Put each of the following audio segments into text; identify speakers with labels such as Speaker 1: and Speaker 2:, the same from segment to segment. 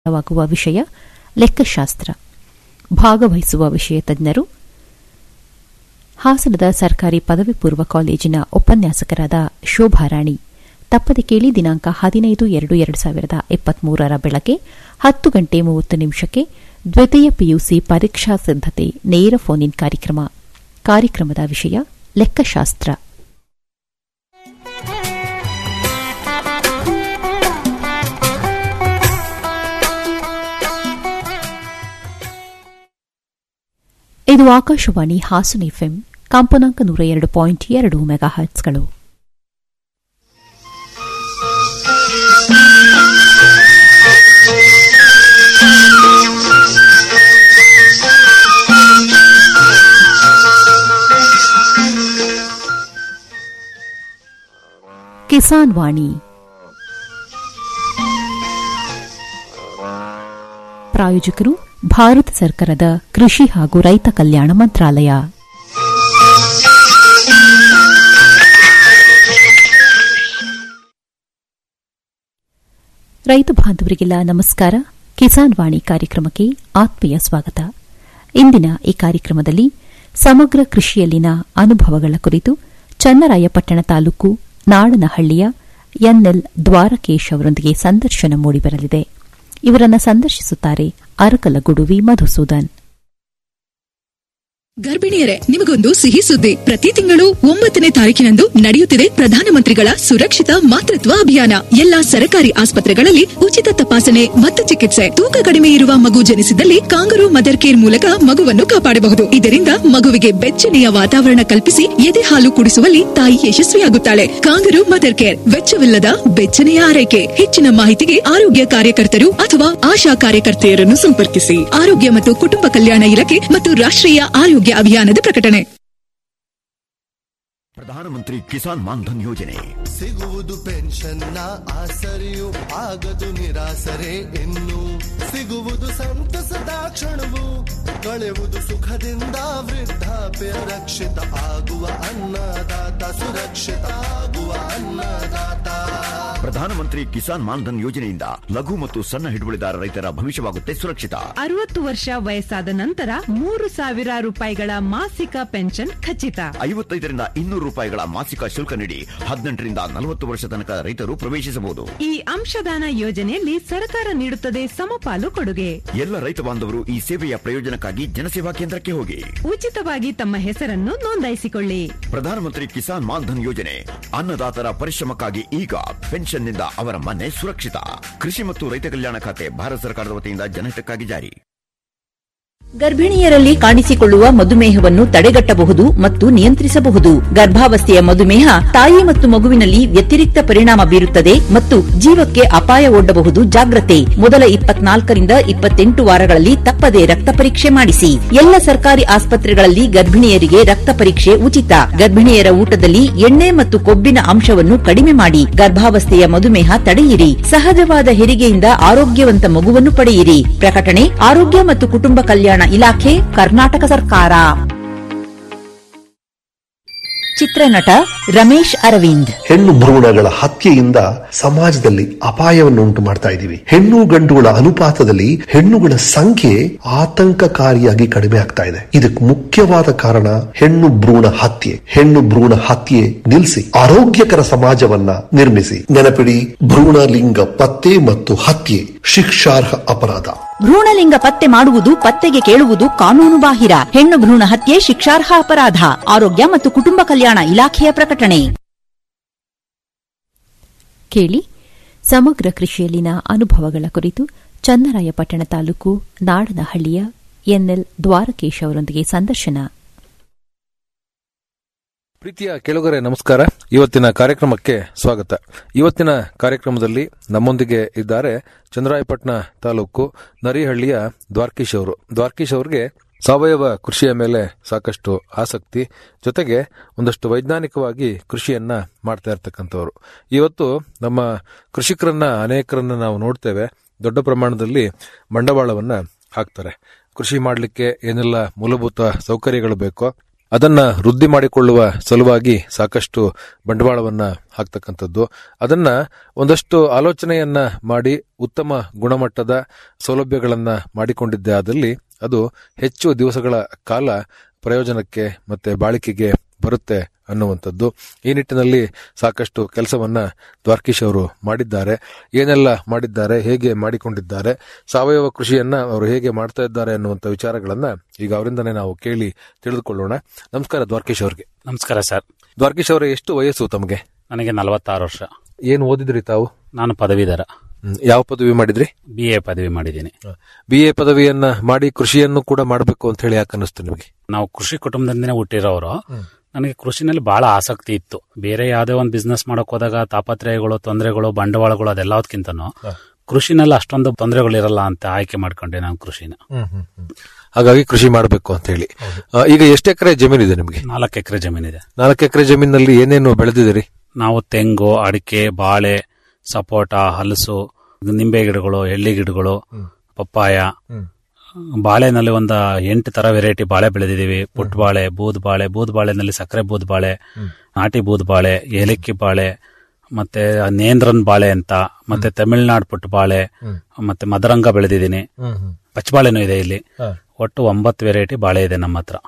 Speaker 1: ವಾಗುವ ವಿಷಯ ಲೆಕ್ಕಶಾಸ್ತ್ರ ಭಾಗವಹಿಸುವ ವಿಷಯ ತಜ್ಞರು ಹಾಸನದ ಸರ್ಕಾರಿ ಪದವಿ ಪೂರ್ವ ಕಾಲೇಜಿನ ಉಪನ್ಯಾಸಕರಾದ ಶೋಭಾರಾಣಿ ತಪ್ಪದೆ ಕೇಳಿ ದಿನಾಂಕ ಹದಿನೈದು ಎರಡು ಎರಡು ಸಾವಿರದ ಇಪ್ಪತ್ಮೂರರ ಬೆಳಗ್ಗೆ ಹತ್ತು ಗಂಟೆ ಮೂವತ್ತು ನಿಮಿಷಕ್ಕೆ ದ್ವಿತೀಯ ಪಿಯುಸಿ ಪರೀಕ್ಷಾ ಸಿದ್ದತೆ ನೇರ ಫೋನ್ ಇನ್ ಕಾರ್ಯಕ್ರಮ ಕಾರ್ಯಕ್ರಮದ ವಿಷಯ ಲೆಕ್ಕಶಾಸ್ತ್ರ ಇದು ಆಕಾಶವಾಣಿ ಹಾಸನ ಎಫ್ಎಂ ಕಂಪನಾಂಕ ನೂರ ಎರಡು ಪಾಯಿಂಟ್ ಎರಡು ಮೆಗಾಹರ್ಟ್ಸ್ಗಳು ಕಿಸಾನ್ ವಾಣಿ ಪ್ರಾಯೋಜಕರು ಭಾರತ ಸರ್ಕಾರದ ಕೃಷಿ ಹಾಗೂ ರೈತ ಕಲ್ಯಾಣ ಮಂತ್ರಾಲಯ ರೈತ ಬಾಂಧವರಿಗೆಲ್ಲ ನಮಸ್ಕಾರ ಕಿಸಾನ್ ವಾಣಿ ಕಾರ್ಯಕ್ರಮಕ್ಕೆ ಆತ್ಮೀಯ ಸ್ವಾಗತ ಇಂದಿನ ಈ ಕಾರ್ಯಕ್ರಮದಲ್ಲಿ ಸಮಗ್ರ ಕೃಷಿಯಲ್ಲಿನ ಅನುಭವಗಳ ಕುರಿತು ಚನ್ನರಾಯಪಟ್ಟಣ ತಾಲೂಕು ನಾಡನಹಳ್ಳಿಯ ಎನ್ಎಲ್ ದ್ವಾರಕೇಶ್ ಅವರೊಂದಿಗೆ ಸಂದರ್ಶನ ಮೂಡಿಬರಲಿದೆ ಇವರನ್ನು ಸಂದರ್ಶಿಸುತ್ತಾರೆ ಅರಕಲಗುಡುವಿ ಮಧುಸೂದನ್
Speaker 2: ಗರ್ಭಿಣಿಯರೇ ನಿಮಗೊಂದು ಸಿಹಿ ಸುದ್ದಿ ಪ್ರತಿ ತಿಂಗಳು ಒಂಬತ್ತನೇ ತಾರೀಕಿನಂದು ನಡೆಯುತ್ತಿದೆ ಪ್ರಧಾನಮಂತ್ರಿಗಳ ಸುರಕ್ಷಿತ ಮಾತೃತ್ವ ಅಭಿಯಾನ ಎಲ್ಲಾ ಸರಕಾರಿ ಆಸ್ಪತ್ರೆಗಳಲ್ಲಿ ಉಚಿತ ತಪಾಸಣೆ ಮತ್ತು ಚಿಕಿತ್ಸೆ ತೂಕ ಕಡಿಮೆ ಇರುವ ಮಗು ಜನಿಸಿದಲ್ಲಿ ಕಾಂಗರು ಮದರ್ ಕೇರ್ ಮೂಲಕ ಮಗುವನ್ನು ಕಾಪಾಡಬಹುದು ಇದರಿಂದ ಮಗುವಿಗೆ ಬೆಚ್ಚನೆಯ ವಾತಾವರಣ ಕಲ್ಪಿಸಿ ಎದೆ ಹಾಲು ಕುಡಿಸುವಲ್ಲಿ ತಾಯಿ ಯಶಸ್ವಿಯಾಗುತ್ತಾಳೆ ಕಾಂಗರು ಮದರ್ ಕೇರ್ ವೆಚ್ಚವಿಲ್ಲದ ಬೆಚ್ಚನೆಯ ಆರೈಕೆ ಹೆಚ್ಚಿನ ಮಾಹಿತಿಗೆ ಆರೋಗ್ಯ ಕಾರ್ಯಕರ್ತರು ಅಥವಾ ಆಶಾ ಕಾರ್ಯಕರ್ತೆಯರನ್ನು ಸಂಪರ್ಕಿಸಿ ಆರೋಗ್ಯ ಮತ್ತು ಕುಟುಂಬ ಕಲ್ಯಾಣ ಇಲಾಖೆ ಮತ್ತು ರಾಷ್ಟ್ರೀಯ ಆರೋಗ್ಯ ಅಭಿಯಾನದ ಪ್ರಕಟಣೆ
Speaker 3: ಪ್ರಧಾನಮಂತ್ರಿ ಕಿಸಾನ್ ಮಾನ್ಧನ್ ಯೋಜನೆ
Speaker 4: ಸಿಗುವುದು ಪೆನ್ಷನ್ನ ಆಸರೆಯು ಆಗದು ನಿರಾಸರೆ ಇನ್ನು ಸಿಗುವುದು ಸಂತಸದ ಕ್ಷಣವು ಕಳೆವುದು ಸುಖದಿಂದ ವೃದ್ಧಾಪ್ಯ ರಕ್ಷಿತ ಆಗುವ ಅನ್ನದಾತ ಸುರಕ್ಷಿತ ಆಗುವ ಅನ್ನದಾತ
Speaker 3: ಪ್ರಧಾನಮಂತ್ರಿ ಕಿಸಾನ್ ಮಾನ್ಧನ್ ಯೋಜನೆಯಿಂದ ಲಘು ಮತ್ತು ಸಣ್ಣ ಹಿಡುವಳಿದಾರ ರೈತರ ಭವಿಷ್ಯವಾಗುತ್ತೆ ಸುರಕ್ಷಿತ
Speaker 5: ಅರವತ್ತು ವರ್ಷ ವಯಸ್ಸಾದ ನಂತರ ಮೂರು ಸಾವಿರ ರೂಪಾಯಿಗಳ ಮಾಸಿಕ ಪೆನ್ಷನ್ ಖಚಿತ
Speaker 3: ಐವತ್ತೈದರಿಂದ ಇನ್ನೂರು ರೂಪಾಯಿಗಳ ಮಾಸಿಕ ಶುಲ್ಕ ನೀಡಿ ಹದಿನೆಂಟರಿಂದ ನಲವತ್ತು ವರ್ಷ ತನಕ ರೈತರು ಪ್ರವೇಶಿಸಬಹುದು
Speaker 5: ಈ ಅಂಶದಾನ ಯೋಜನೆಯಲ್ಲಿ ಸರ್ಕಾರ ನೀಡುತ್ತದೆ ಸಮಪಾಲು ಕೊಡುಗೆ
Speaker 3: ಎಲ್ಲ ರೈತ ಬಾಂಧವರು ಈ ಸೇವೆಯ ಪ್ರಯೋಜನಕ್ಕಾಗಿ ಜನಸೇವಾ ಕೇಂದ್ರಕ್ಕೆ ಹೋಗಿ
Speaker 5: ಉಚಿತವಾಗಿ ತಮ್ಮ ಹೆಸರನ್ನು ನೋಂದಾಯಿಸಿಕೊಳ್ಳಿ
Speaker 3: ಪ್ರಧಾನಮಂತ್ರಿ ಕಿಸಾನ್ ಮಾನ್ಧನ್ ಯೋಜನೆ ಅನ್ನದಾತರ ಪರಿಶ್ರಮಕ್ಕಾಗಿ ಈಗ ಪೆನ್ಷನ್ನಿಂದ ಅವರ ಮನೆ ಸುರಕ್ಷಿತ ಕೃಷಿ ಮತ್ತು ರೈತ ಕಲ್ಯಾಣ ಖಾತೆ ಭಾರತ ಸರ್ಕಾರದ ವತಿಯಿಂದ ಜನಹಿತಕ್ಕಾಗಿ ಜಾರಿ
Speaker 6: ಗರ್ಭಿಣಿಯರಲ್ಲಿ ಕಾಣಿಸಿಕೊಳ್ಳುವ ಮಧುಮೇಹವನ್ನು ತಡೆಗಟ್ಟಬಹುದು ಮತ್ತು ನಿಯಂತ್ರಿಸಬಹುದು ಗರ್ಭಾವಸ್ಥೆಯ ಮಧುಮೇಹ ತಾಯಿ ಮತ್ತು ಮಗುವಿನಲ್ಲಿ ವ್ಯತಿರಿಕ್ತ ಪರಿಣಾಮ ಬೀರುತ್ತದೆ ಮತ್ತು ಜೀವಕ್ಕೆ ಅಪಾಯ ಒಡ್ಡಬಹುದು ಜಾಗ್ರತೆ ಮೊದಲ ಇಪ್ಪತ್ನಾಲ್ಕರಿಂದ ಇಪ್ಪತ್ತೆಂಟು ವಾರಗಳಲ್ಲಿ ತಪ್ಪದೆ ರಕ್ತ ಪರೀಕ್ಷೆ ಮಾಡಿಸಿ ಎಲ್ಲ ಸರ್ಕಾರಿ ಆಸ್ಪತ್ರೆಗಳಲ್ಲಿ ಗರ್ಭಿಣಿಯರಿಗೆ ರಕ್ತ ಪರೀಕ್ಷೆ ಉಚಿತ ಗರ್ಭಿಣಿಯರ ಊಟದಲ್ಲಿ ಎಣ್ಣೆ ಮತ್ತು ಕೊಬ್ಬಿನ ಅಂಶವನ್ನು ಕಡಿಮೆ ಮಾಡಿ ಗರ್ಭಾವಸ್ಥೆಯ ಮಧುಮೇಹ ತಡೆಯಿರಿ ಸಹಜವಾದ ಹೆರಿಗೆಯಿಂದ ಆರೋಗ್ಯವಂತ ಮಗುವನ್ನು ಪಡೆಯಿರಿ ಪ್ರಕಟಣೆ ಆರೋಗ್ಯ ಮತ್ತು ಕುಟುಂಬ ಕಲ್ಯಾಣ ಇಲಾಖೆ ಕರ್ನಾಟಕ ಸರ್ಕಾರ ಚಿತ್ರನಟ ರಮೇಶ್ ಅರವಿಂದ್
Speaker 7: ಹೆಣ್ಣು ಭ್ರೂಣಗಳ ಹತ್ಯೆಯಿಂದ ಸಮಾಜದಲ್ಲಿ ಅಪಾಯವನ್ನುಂಟು ಮಾಡ್ತಾ ಇದ್ದೀವಿ ಹೆಣ್ಣು ಗಂಡುಗಳ ಅನುಪಾತದಲ್ಲಿ ಹೆಣ್ಣುಗಳ ಸಂಖ್ಯೆ ಆತಂಕಕಾರಿಯಾಗಿ ಕಡಿಮೆ ಆಗ್ತಾ ಇದೆ ಇದಕ್ಕೆ ಮುಖ್ಯವಾದ ಕಾರಣ ಹೆಣ್ಣು ಭ್ರೂಣ ಹತ್ಯೆ ಹೆಣ್ಣು ಭ್ರೂಣ ಹತ್ಯೆ ನಿಲ್ಲಿಸಿ ಆರೋಗ್ಯಕರ ಸಮಾಜವನ್ನ ನಿರ್ಮಿಸಿ ನೆನಪಿಡಿ ಭ್ರೂಣ ಲಿಂಗ ಪತ್ತೆ ಮತ್ತು ಹತ್ಯೆ ಶಿಕ್ಷಾರ್ಹ ಅಪರಾಧ
Speaker 6: ಭ್ರೂಣಲಿಂಗ ಪತ್ತೆ ಮಾಡುವುದು ಪತ್ತೆಗೆ ಕೇಳುವುದು ಕಾನೂನು ಬಾಹಿರ ಹೆಣ್ಣು ಭ್ರೂಣ ಹತ್ಯೆ ಶಿಕ್ಷಾರ್ಹ ಅಪರಾಧ ಆರೋಗ್ಯ ಮತ್ತು ಕುಟುಂಬ ಕಲ್ಯಾಣ ಇಲಾಖೆಯ ಪ್ರಕಟಣೆ
Speaker 1: ಕೇಳಿ ಸಮಗ್ರ ಕೃಷಿಯಲ್ಲಿನ ಅನುಭವಗಳ ಕುರಿತು ಚನ್ನರಾಯಪಟ್ಟಣ ತಾಲೂಕು ನಾಡನಹಳ್ಳಿಯ ಎನ್ಎಲ್ ದ್ವಾರಕೇಶ್ ಅವರೊಂದಿಗೆ ಸಂದರ್ಶನ
Speaker 8: ಪ್ರೀತಿಯ ಕೆಳಗರೆ ನಮಸ್ಕಾರ ಇವತ್ತಿನ ಕಾರ್ಯಕ್ರಮಕ್ಕೆ ಸ್ವಾಗತ ಇವತ್ತಿನ ಕಾರ್ಯಕ್ರಮದಲ್ಲಿ ನಮ್ಮೊಂದಿಗೆ ಇದ್ದಾರೆ ಚಂದ್ರಾಯಪಟ್ಟಣ ತಾಲೂಕು ನರಿಹಳ್ಳಿಯ ದ್ವಾರ್ಕೀಶ್ ಅವರು ದ್ವಾರ್ಕೀಶ್ ಅವರಿಗೆ ಸಾವಯವ ಕೃಷಿಯ ಮೇಲೆ ಸಾಕಷ್ಟು ಆಸಕ್ತಿ ಜೊತೆಗೆ ಒಂದಷ್ಟು ವೈಜ್ಞಾನಿಕವಾಗಿ ಕೃಷಿಯನ್ನ ಮಾಡ್ತಾ ಇರ್ತಕ್ಕಂಥವ್ರು ಇವತ್ತು ನಮ್ಮ ಕೃಷಿಕರನ್ನ ಅನೇಕರನ್ನ ನಾವು ನೋಡ್ತೇವೆ ದೊಡ್ಡ ಪ್ರಮಾಣದಲ್ಲಿ ಬಂಡವಾಳವನ್ನ ಹಾಕ್ತಾರೆ ಕೃಷಿ ಮಾಡಲಿಕ್ಕೆ ಏನೆಲ್ಲ ಮೂಲಭೂತ ಸೌಕರ್ಯಗಳು ಬೇಕೋ ಅದನ್ನ ವೃದ್ಧಿ ಮಾಡಿಕೊಳ್ಳುವ ಸಲುವಾಗಿ ಸಾಕಷ್ಟು ಬಂಡವಾಳವನ್ನ ಹಾಕ್ತಕ್ಕಂಥದ್ದು ಅದನ್ನ ಒಂದಷ್ಟು ಆಲೋಚನೆಯನ್ನ ಮಾಡಿ ಉತ್ತಮ ಗುಣಮಟ್ಟದ ಸೌಲಭ್ಯಗಳನ್ನ ಮಾಡಿಕೊಂಡಿದ್ದೇ ಆದಲ್ಲಿ ಅದು ಹೆಚ್ಚು ದಿವಸಗಳ ಕಾಲ ಪ್ರಯೋಜನಕ್ಕೆ ಮತ್ತೆ ಬಾಳಿಕೆಗೆ ಬರುತ್ತೆ ಅನ್ನುವಂಥದ್ದು ಈ ನಿಟ್ಟಿನಲ್ಲಿ ಸಾಕಷ್ಟು ಕೆಲಸವನ್ನ ದ್ವಾರ್ಕೀಶ್ ಅವರು ಮಾಡಿದ್ದಾರೆ ಏನೆಲ್ಲ ಮಾಡಿದ್ದಾರೆ ಹೇಗೆ ಮಾಡಿಕೊಂಡಿದ್ದಾರೆ ಸಾವಯವ ಕೃಷಿಯನ್ನ ಅವರು ಹೇಗೆ ಮಾಡ್ತಾ ಇದ್ದಾರೆ ಅನ್ನುವಂಥ ವಿಚಾರಗಳನ್ನ ಈಗ ಅವರಿಂದನೇ ನಾವು ಕೇಳಿ ತಿಳಿದುಕೊಳ್ಳೋಣ ನಮಸ್ಕಾರ ದ್ವಾರ್ಕೀಶ್ ಅವ್ರಿಗೆ
Speaker 9: ನಮಸ್ಕಾರ ಸರ್
Speaker 8: ದ್ವಾರ್ಕೀಶ್ ಅವರೇ ಎಷ್ಟು ವಯಸ್ಸು ತಮಗೆ
Speaker 9: ನನಗೆ ನಲವತ್ತಾರು ವರ್ಷ
Speaker 8: ಏನು ಓದಿದ್ರಿ ತಾವು
Speaker 9: ನಾನು ಪದವೀಧರ
Speaker 8: ಹ್ಮ್. ಯಾವ ಪದವಿ ಮಾಡಿದ್ರಿ
Speaker 9: ಬಿ ಎ ಪದವಿ ಮಾಡಿದ್ದೀನಿ
Speaker 8: ಬಿ ಎ ಪದವಿಯನ್ನ ಮಾಡಿ ಕೃಷಿಯನ್ನು ಕೂಡ ಮಾಡಬೇಕು ಅಂತ ಹೇಳಿ ಯಾಕೆ ಅನ್ನಿಸ್ತು ನಿಮಗೆ
Speaker 9: ನಾವು ಕೃಷಿ ಕುಟುಂಬದಿಂದನೇ ಹುಟ್ಟಿರೋರು ನನಗೆ ಕೃಷಿನಲ್ಲಿ ಬಹಳ ಆಸಕ್ತಿ ಇತ್ತು ಬೇರೆ ಯಾವುದೇ ಒಂದು ಬಿಸ್ನೆಸ್ ಮಾಡಕ್ ಹೋದಾಗ ತಾಪತ್ರಯಗಳು ತೊಂದರೆಗಳು ಬಂಡವಾಳಗಳು ಅದೆಲ್ಲದಕ್ಕಿಂತನೂ ಕೃಷಿನಲ್ಲಿ ಅಷ್ಟೊಂದು ತೊಂದರೆಗಳಿರಲ್ಲ ಅಂತ ಆಯ್ಕೆ ಮಾಡ್ಕೊಂಡೆ ನಾನು ಕೃಷಿನ
Speaker 8: ಹಾಗಾಗಿ ಕೃಷಿ ಮಾಡಬೇಕು ಅಂತ ಹೇಳಿ ಆ, ಈಗ ಎಷ್ಟು ಎಕರೆ ಜಮೀನಿದೆ ನಿಮಗೆ
Speaker 9: ನಾಲ್ಕು ಎಕರೆ ಜಮೀನಿದೆ
Speaker 8: ನಾಲ್ಕು ಎಕರೆ ಜಮೀನಿನಲ್ಲಿ ಏನೇನು ಬೆಳೆದಿದ್ದೀರಿ
Speaker 9: ನಾವು ತೆಂಗು ಅಡಿಕೆ ಬಾಳೆ ಸಪೋಟ ಹಲಸು ನಿಂಬೆ ಗಿಡಗಳು ಎಳ್ಳಿ ಗಿಡಗಳು ಪಪ್ಪಾಯ ಬಾಳೆನಲ್ಲಿ ಒಂದು ಎಂಟು ತರ ವೆರೈಟಿ ಬಾಳೆ ಬೆಳೆದಿದ್ದೀವಿ ಪುಟ್ ಬಾಳೆ ಬೂದ್ ಬಾಳೆ ಬೂದ್ ಬಾಳೆನಲ್ಲಿ ಸಕ್ಕರೆ ಬೂದ್ ಬಾಳೆ ನಾಟಿ ಬೂದ್ ಬಾಳೆ ಏಲಕ್ಕಿ ಬಾಳೆ ಮತ್ತೆ ನೇಂದ್ರನ್ ಬಾಳೆ ಅಂತ ಮತ್ತೆ ತಮಿಳ್ನಾಡು ಪುಟ್ ಬಾಳೆ ಮತ್ತೆ ಮದರಂಗ ಬೆಳೆದಿದ್ದೀನಿ ಪಚ್ಚಬಾಳೆನೂ ಇದೆ ಇಲ್ಲಿ ಒಟ್ಟು ಒಂಬತ್ತು ವೆರೈಟಿ ಬಾಳೆ ಇದೆ ನಮ್ಮ ಹತ್ರ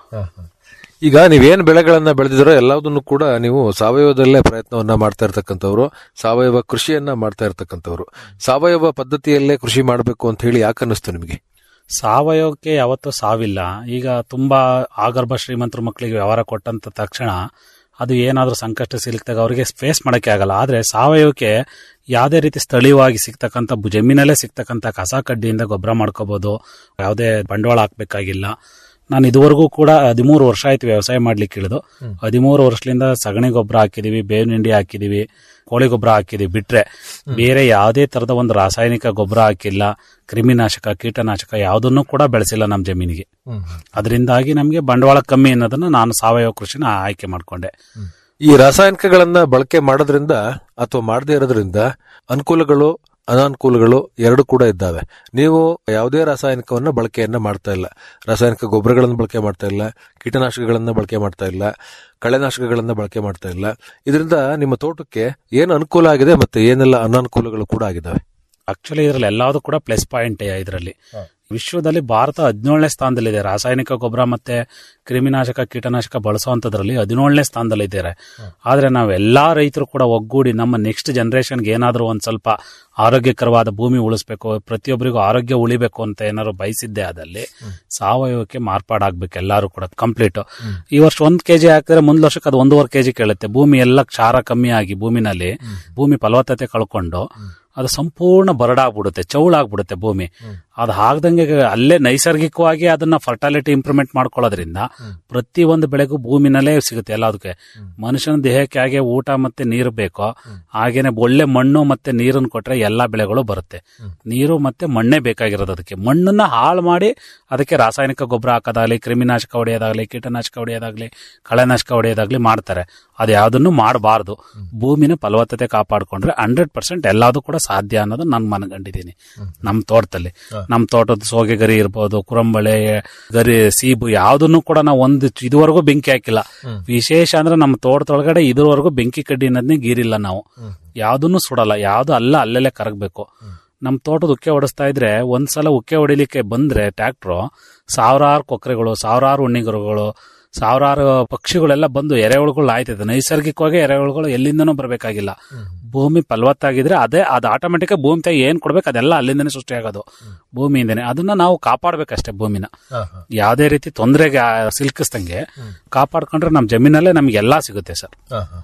Speaker 8: ಈಗ ನೀವೇನ್ ಬೆಳೆಗಳನ್ನ ಬೆಳೆದಿರೋ ಎಲ್ಲದನ್ನು ಕೂಡ ನೀವು ಸಾವಯವದಲ್ಲೇ ಪ್ರಯತ್ನವನ್ನ ಮಾಡ್ತಾ ಇರ್ತಕ್ಕಂಥವ್ರು ಸಾವಯವ ಕೃಷಿಯನ್ನ ಮಾಡ್ತಾ ಇರ್ತಕ್ಕಂಥವ್ರು ಸಾವಯವ ಪದ್ಧತಿಯಲ್ಲೇ ಕೃಷಿ ಮಾಡಬೇಕು ಅಂತ ಹೇಳಿ ಯಾಕೆ ಅನ್ನಿಸ್ತು ನಿಮಗೆ
Speaker 9: ಸಾವಯವಕ್ಕೆ ಯಾವತ್ತೂ ಸಾವಿಲ್ಲ ಈಗ ತುಂಬಾ ಆಗರ್ಭ ಶ್ರೀಮಂತರ ಮಕ್ಕಳಿಗೆ ವ್ಯವಹಾರ ಕೊಟ್ಟಂತ ತಕ್ಷಣ ಅದು ಏನಾದ್ರೂ ಸಂಕಷ್ಟ ಸಿಲುಕಿದಾಗ ಅವರಿಗೆ ಫೇಸ್ ಮಾಡಕ್ಕೆ ಆಗಲ್ಲ ಆದ್ರೆ ಸಾವಯವಕ್ಕೆ ಯಾವುದೇ ರೀತಿ ಸ್ಥಳೀಯವಾಗಿ ಸಿಗ್ತಕ್ಕಂಥ ಬು- ಜಮೀನಲ್ಲೇ ಸಿಗ್ತಕ್ಕಂಥ ಕಸ ಕಡ್ಡಿಯಿಂದ ಗೊಬ್ಬರ ಮಾಡ್ಕೋಬಹುದು ಯಾವುದೇ ಬಂಡವಾಳ ಹಾಕ್ಬೇಕಾಗಿಲ್ಲ ನಾನು ಇದುವರೆಗೂ ಕೂಡ ಹದಿಮೂರು ವರ್ಷ ಆಯ್ತು ವ್ಯವಸಾಯ ಮಾಡ್ಲಿಕ್ಕೆ ಇಳಿದು ಹದಿಮೂರು ವರ್ಷದಿಂದ ಸಗಣಿ ಗೊಬ್ಬರ ಹಾಕಿದೀವಿ ಬೇವಿನ ಹಿಂಡಿ ಹಾಕಿದೀವಿ ಕೋಳಿ ಗೊಬ್ಬರ ಹಾಕಿದೀವಿ ಬಿಟ್ರೆ ಬೇರೆ ಯಾವುದೇ ತರದ ಒಂದು ರಾಸಾಯನಿಕ ಗೊಬ್ಬರ ಹಾಕಿಲ್ಲ ಕ್ರಿಮಿನಾಶಕ ಕೀಟನಾಶಕ ಯಾವುದನ್ನು ಕೂಡ ಬೆಳೆಸಿಲ್ಲ ನಮ್ಮ ಜಮೀನಿಗೆ ಅದರಿಂದಾಗಿ ನಮಗೆ ಬಂಡವಾಳ ಕಮ್ಮಿ ಅನ್ನೋದನ್ನ ನಾನು ಸಾವಯವ ಕೃಷಿನ ಆಯ್ಕೆ ಮಾಡ್ಕೊಂಡೆ
Speaker 8: ಈ ರಾಸಾಯನಿಕಗಳನ್ನ ಬಳಕೆ ಮಾಡೋದ್ರಿಂದ ಅಥವಾ ಮಾಡದೇ ಇರೋದ್ರಿಂದ ಅನುಕೂಲಗಳು ಅನಾನುಕೂಲಗಳು ಎರಡು ಕೂಡ ಇದ್ದಾವೆ ನೀವು ಯಾವುದೇ ರಾಸಾಯನಿಕವನ್ನ ಬಳಕೆಯನ್ನ ಮಾಡ್ತಾ ಇಲ್ಲ ರಾಸಾಯನಿಕ ಗೊಬ್ಬರಗಳನ್ನು ಬಳಕೆ ಮಾಡ್ತಾ ಇಲ್ಲ ಕೀಟನಾಶಕಗಳನ್ನ ಬಳಕೆ ಮಾಡ್ತಾ ಇಲ್ಲ ಕಳೆನಾಶಕಗಳನ್ನ ಬಳಕೆ ಮಾಡ್ತಾ ಇಲ್ಲ ಇದರಿಂದ ನಿಮ್ಮ ತೋಟಕ್ಕೆ ಏನು ಅನುಕೂಲ ಆಗಿದೆ ಮತ್ತೆ ಏನೆಲ್ಲ ಅನಾನುಕೂಲಗಳು ಕೂಡ ಆಗಿದ್ದಾವೆ
Speaker 9: ಆಕ್ಚುಲಿ ಇದ್ರಲ್ಲಿ ಎಲ್ಲಾವುದು ಕೂಡ ಪ್ಲಸ್ ಪಾಯಿಂಟ್ ಇದರಲ್ಲಿ ವಿಶ್ವದಲ್ಲಿ ಭಾರತ ಹದಿನೇಳನೇ ಸ್ಥಾನದಲ್ಲಿದೆ ರಾಸಾಯನಿಕ ಗೊಬ್ಬರ ಮತ್ತೆ ಕ್ರಿಮಿನಾಶಕ ಕೀಟನಾಶಕ ಬಳಸುವಂತದ್ರಲ್ಲಿ ಹದಿನೇಳನೇ ಸ್ಥಾನದಲ್ಲಿದ್ದಾರೆ ಆದ್ರೆ ನಾವು ಎಲ್ಲಾ ರೈತರು ಕೂಡ ಒಗ್ಗೂಡಿ ನಮ್ಮ ನೆಕ್ಸ್ಟ್ ಜನರೇಷನ್ಗೆ ಏನಾದರೂ ಒಂದ್ ಸ್ವಲ್ಪ ಆರೋಗ್ಯಕರವಾದ ಭೂಮಿ ಉಳಿಸ್ಬೇಕು ಪ್ರತಿಯೊಬ್ಬರಿಗೂ ಆರೋಗ್ಯ ಉಳಿಬೇಕು ಅಂತ ಏನಾದ್ರು ಬಯಸಿದ್ದೆ ಆದಲ್ಲಿ ಸಾವಯವಕ್ಕೆ ಮಾರ್ಪಾಡಾಗ್ಬೇಕು ಎಲ್ಲರೂ ಕೂಡ ಕಂಪ್ಲೀಟ್ ಈ ವರ್ಷ ಒಂದ್ ಕೆಜಿ ಹಾಕಿದ್ರೆ ಮುಂದ್ ವರ್ಷಕ್ಕೆ ಅದು ಒಂದೂವರೆ ಕೆಜಿ ಕೇಳುತ್ತೆ ಭೂಮಿ ಎಲ್ಲ ಕ್ಷಾರ ಕಮ್ಮಿ ಆಗಿ ಭೂಮಿನಲ್ಲಿ ಭೂಮಿ ಫಲವತ್ತತೆ ಕಳ್ಕೊಂಡು ಅದು ಸಂಪೂರ್ಣ ಬರಡಾಗ್ಬಿಡುತ್ತೆ ಚೌಳಾಗ್ಬಿಡುತ್ತೆ ಭೂಮಿ ಅದು ಹಾಕ್ದಂಗೆ ಅಲ್ಲೇ ನೈಸರ್ಗಿಕವಾಗಿ ಅದನ್ನ ಫರ್ಟಾಲಿಟಿ ಇಂಪ್ರೂವ್ಮೆಂಟ್ ಮಾಡ್ಕೊಳ್ಳೋದ್ರಿಂದ ಪ್ರತಿ ಒಂದು ಬೆಳೆಗೂ ಭೂಮಿನಲ್ಲೇ ಸಿಗುತ್ತೆ ಎಲ್ಲದಕ್ಕೆ ಮನುಷ್ಯನ ದೇಹಕ್ಕೆ ಹಾಗೆ ಊಟ ಮತ್ತೆ ನೀರು ಬೇಕೋ ಹಾಗೇನೆ ಒಳ್ಳೆ ಮಣ್ಣು ಮತ್ತೆ ನೀರನ್ನು ಕೊಟ್ರೆ ಎಲ್ಲಾ ಬೆಳೆಗಳು ಬರುತ್ತೆ ನೀರು ಮತ್ತೆ ಮಣ್ಣೇ ಬೇಕಾಗಿರೋದು ಅದಕ್ಕೆ ಮಣ್ಣನ್ನ ಹಾಳು ಮಾಡಿ ಅದಕ್ಕೆ ರಾಸಾಯನಿಕ ಗೊಬ್ಬರ ಹಾಕೋದಾಗ್ಲಿ ಕ್ರಿಮಿನಾಶಕ ಹೊಡೆಯೋದಾಗ್ಲಿ ಕೀಟನಾಶಕ ಹೊಡೆಯೋದಾಗ್ಲಿ ಕಳೆನಾಶಕ ಹೊಡೆಯೋದಾಗ್ಲಿ ಮಾಡ್ತಾರೆ ಅದು ಯಾವ್ದನ್ನು ಮಾಡಬಾರ್ದು ಭೂಮಿನ ಫಲವತ್ತತೆ ಕಾಪಾಡ್ಕೊಂಡ್ರೆ ಹಂಡ್ರೆಡ್ ಪರ್ಸೆಂಟ್ ಎಲ್ಲಾದು ಕೂಡ ಸಾಧ್ಯ ಅನ್ನೋದು ನಾನು ಮನಗಂಡಿದ್ದೀನಿ ನಮ್ಮ ತೋಟದಲ್ಲಿ ನಮ್ಮ ತೋಟದ ಸೋಗೆ ಗರಿ ಇರ್ಬೋದು ಕುರಂಬಳೆ ಗರಿ ಸೀಬು ಯಾವ್ದನ್ನು ಕೂಡ ನಾವು ಒಂದು ಇದುವರೆಗೂ ಬೆಂಕಿ ಹಾಕಿಲ್ಲ ವಿಶೇಷ ಅಂದ್ರೆ ನಮ್ಮ ತೋಟದೊಳಗಡೆ ಇದುವರೆಗೂ ಬೆಂಕಿ ಕಡ್ಡಿ ಅನ್ನೋದನ್ನೇ ಗೀರಿಲ್ಲ ನಾವು ಯಾವ್ದನ್ನು ಸುಡಲ್ಲ ಯಾವ್ದು ಅಲ್ಲ ಅಲ್ಲೆಲ್ಲೇ ಕರಗಬೇಕು ನಮ್ಮ ತೋಟದ ಉಕ್ಕೆ ಹೊಡಿಸ್ತಾ ಇದ್ರೆ ಒಂದ್ಸಲ ಉಕ್ಕೆ ಹೊಡಿಲಿಕ್ಕೆ ಬಂದ್ರೆ ಟ್ರ್ಯಾಕ್ಟ್ರು ಸಾವಿರಾರು ಕೊಕ್ಕರೆಗಳು ಸಾವಿರಾರು ಉಣ್ಣಿಗರುಗಳು ಸಾವಿರಾರು ಪಕ್ಷಿಗಳೆಲ್ಲ ಬಂದು ಎರೆಹುಳುಗಳು ಆಯ್ತದೆ ನೈಸರ್ಗಿಕವಾಗಿ ಎರೆಹುಳುಗಳು ಎಲ್ಲಿಂದನೂ ಬರಬೇಕಾಗಿಲ್ಲ ಭೂಮಿ ಫಲವತ್ತಾಗಿದ್ರೆ ಅದೇ ಅದು ಆಟೋಮೆಟಿಕ್ ಭೂಮಿ ತಾಯಿ ಏನ್ ಕೊಡ್ಬೇಕು ಅದೆಲ್ಲ ಅಲ್ಲಿಂದನೇ ಸೃಷ್ಟಿಯಾಗೋದು ಭೂಮಿಯಿಂದನೇ ಅದನ್ನ ನಾವು ಕಾಪಾಡ್ಬೇಕಷ್ಟೇ ಭೂಮಿನ ಯಾವುದೇ ರೀತಿ ತೊಂದರೆಗೆ ಸಿಲ್ಕಿಸ್ದಂಗೆ ಕಾಪಾಡ್ಕೊಂಡ್ರೆ ನಮ್ಮ ಜಮೀನಲ್ಲೇ ನಮ್ಗೆ ಎಲ್ಲಾ ಸಿಗುತ್ತೆ ಸರ್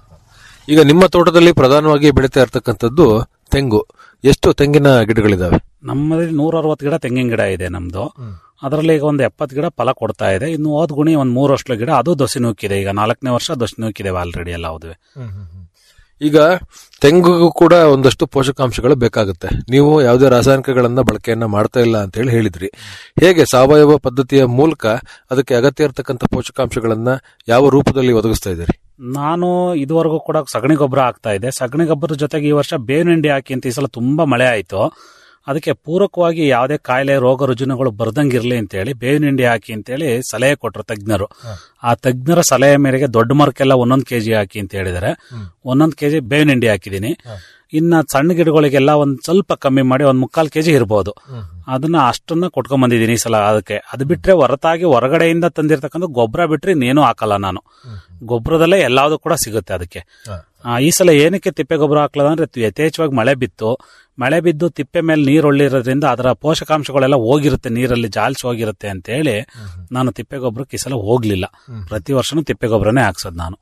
Speaker 8: ಈಗ ನಿಮ್ಮ ತೋಟದಲ್ಲಿ ಪ್ರಧಾನವಾಗಿ ಬೆಳೀತಾ ಇರ್ತಕ್ಕಂಥದ್ದು ತೆಂಗು ಎಷ್ಟು ತೆಂಗಿನ ಗಿಡಗಳಿದಾವೆ
Speaker 9: ನಮ್ಮಲ್ಲಿ ನೂರ ಅರವತ್ತು ಗಿಡ ತೆಂಗಿನ ಗಿಡ ಇದೆ ನಮ್ದು ಅದರಲ್ಲಿ ಈಗ ಒಂದು ಎಪ್ಪತ್ತು ಗಿಡ ಫಲ ಕೊಡ್ತಾ ಇದೆ ಇನ್ನು ಹೋದ್ ಗುಣಿ ಒಂದು ಮೂರು ವರ್ಷ ಗಿಡ ಅದು ದೊಸಿ ನೂಕಿದೆ ಈಗ ನಾಲ್ಕನೇ ವರ್ಷ ದೊಸಿ ನೂಕಿದೆ ಆಲ್ರೆಡಿ ಎಲ್ಲ ಹೋದ್ವಿ
Speaker 8: ಈಗ ತೆಂಗುಗೂ ಕೂಡ ಒಂದಷ್ಟು ಪೋಷಕಾಂಶಗಳು ಬೇಕಾಗುತ್ತೆ ನೀವು ಯಾವುದೇ ರಾಸಾಯನಿಕಗಳನ್ನ ಬಳಕೆಯನ್ನ ಮಾಡ್ತಾ ಇಲ್ಲ ಅಂತ ಹೇಳಿ ಹೇಳಿದ್ರಿ ಹೇಗೆ ಸಾವಯವ ಪದ್ಧತಿಯ ಮೂಲಕ ಅದಕ್ಕೆ ಅಗತ್ಯ ಇರತಕ್ಕಂಥ ಪೋಷಕಾಂಶಗಳನ್ನ ಯಾವ ರೂಪದಲ್ಲಿ ಒದಗಿಸ್ತಾ ಇದ್ದೀರಿ
Speaker 9: ನಾನು ಇದುವರೆಗೂ ಕೂಡ ಸಗಣಿ ಗೊಬ್ಬರ ಹಾಕ್ತಾ ಇದ್ದೆ ಸಗಣಿ ಗೊಬ್ಬರದ ಜೊತೆಗೆ ಈ ವರ್ಷ ಬೇವಿನ ಹಿಂಡಿ ಹಾಕಿ ಅಂತ ಈ ಸಲ ತುಂಬಾ ಮಳೆ ಆಯ್ತು ಅದಕ್ಕೆ ಪೂರಕವಾಗಿ ಯಾವುದೇ ಕಾಯಿಲೆ ರೋಗ ರುಜಿನಗಳು ಬರ್ದಂಗಿರ್ಲಿ ಅಂತೇಳಿ ಬೇವಿನ ಹಿಂಡಿ ಹಾಕಿ ಅಂತೇಳಿ ಸಲಹೆ ಕೊಟ್ರು ತಜ್ಞರು ಆ ತಜ್ಞರ ಸಲಹೆ ಮೇರೆಗೆ ದೊಡ್ಡ ಮರಕ್ಕೆಲ್ಲ ಒಂದೊಂದು ಕೆಜಿ ಹಾಕಿ ಅಂತ ಹೇಳಿದರೆ ಒಂದೊಂದು ಕೆಜಿ ಬೇವಿನ ಹಿಂಡಿ ಹಾಕಿದ್ದೀನಿ ಇನ್ನ ಸಣ್ಣ ಗಿಡಗಳಿಗೆಲ್ಲ ಒಂದ್ ಸ್ವಲ್ಪ ಕಮ್ಮಿ ಮಾಡಿ ಒಂದ್ ಮುಕ್ಕಾಲ್ ಕೆಜಿ ಇರ್ಬೋದು ಅದನ್ನ ಅಷ್ಟನ್ನ ಕೊಟ್ಕೊಂಡ್ ಬಂದಿದ್ದೀನಿ ಈ ಸಲ ಅದಕ್ಕೆ ಅದು ಬಿಟ್ರೆ ಹೊರತಾಗಿ ಹೊರಗಡೆಯಿಂದ ತಂದಿರ್ತಕ್ಕಂಥ ಗೊಬ್ಬರ ಬಿಟ್ರೆ ಇನ್ನೇನು ಹಾಕಲ್ಲ ನಾನು ಗೊಬ್ಬರದಲ್ಲೇ ಎಲ್ಲಾವುದು ಕೂಡ ಸಿಗುತ್ತೆ ಅದಕ್ಕೆ ಆ, ಈ ಸಲ ಏನಕ್ಕೆ ತಿಪ್ಪೆ ಗೊಬ್ಬರ ಹಾಕ್ಲದ ಅಂದ್ರೆ ಯಥೇಚ್ಛವಾಗಿ ಮಳೆ ಬಿತ್ತು ಮಳೆ ಬಿದ್ದು ತಿಪ್ಪೆ ಮೇಲೆ ನೀರು ಒಳ್ಳಿರೋದ್ರಿಂದ ಅದರ ಪೋಷಕಾಂಶಗಳೆಲ್ಲ ಹೋಗಿರುತ್ತೆ ನೀರಲ್ಲಿ ಜಾಲ್ಸಿ ಹೋಗಿರುತ್ತೆ ಅಂತ ಹೇಳಿ ನಾನು ತಿಪ್ಪೆ ಗೊಬ್ಬರಕ್ಕೆ ಈ ಸಲ ಹೋಗ್ಲಿಲ್ಲ ಪ್ರತಿ ವರ್ಷನೂ ತಿಪ್ಪೆ ಗೊಬ್ಬರನೇ ಹಾಕ್ಸೋದು ನಾನು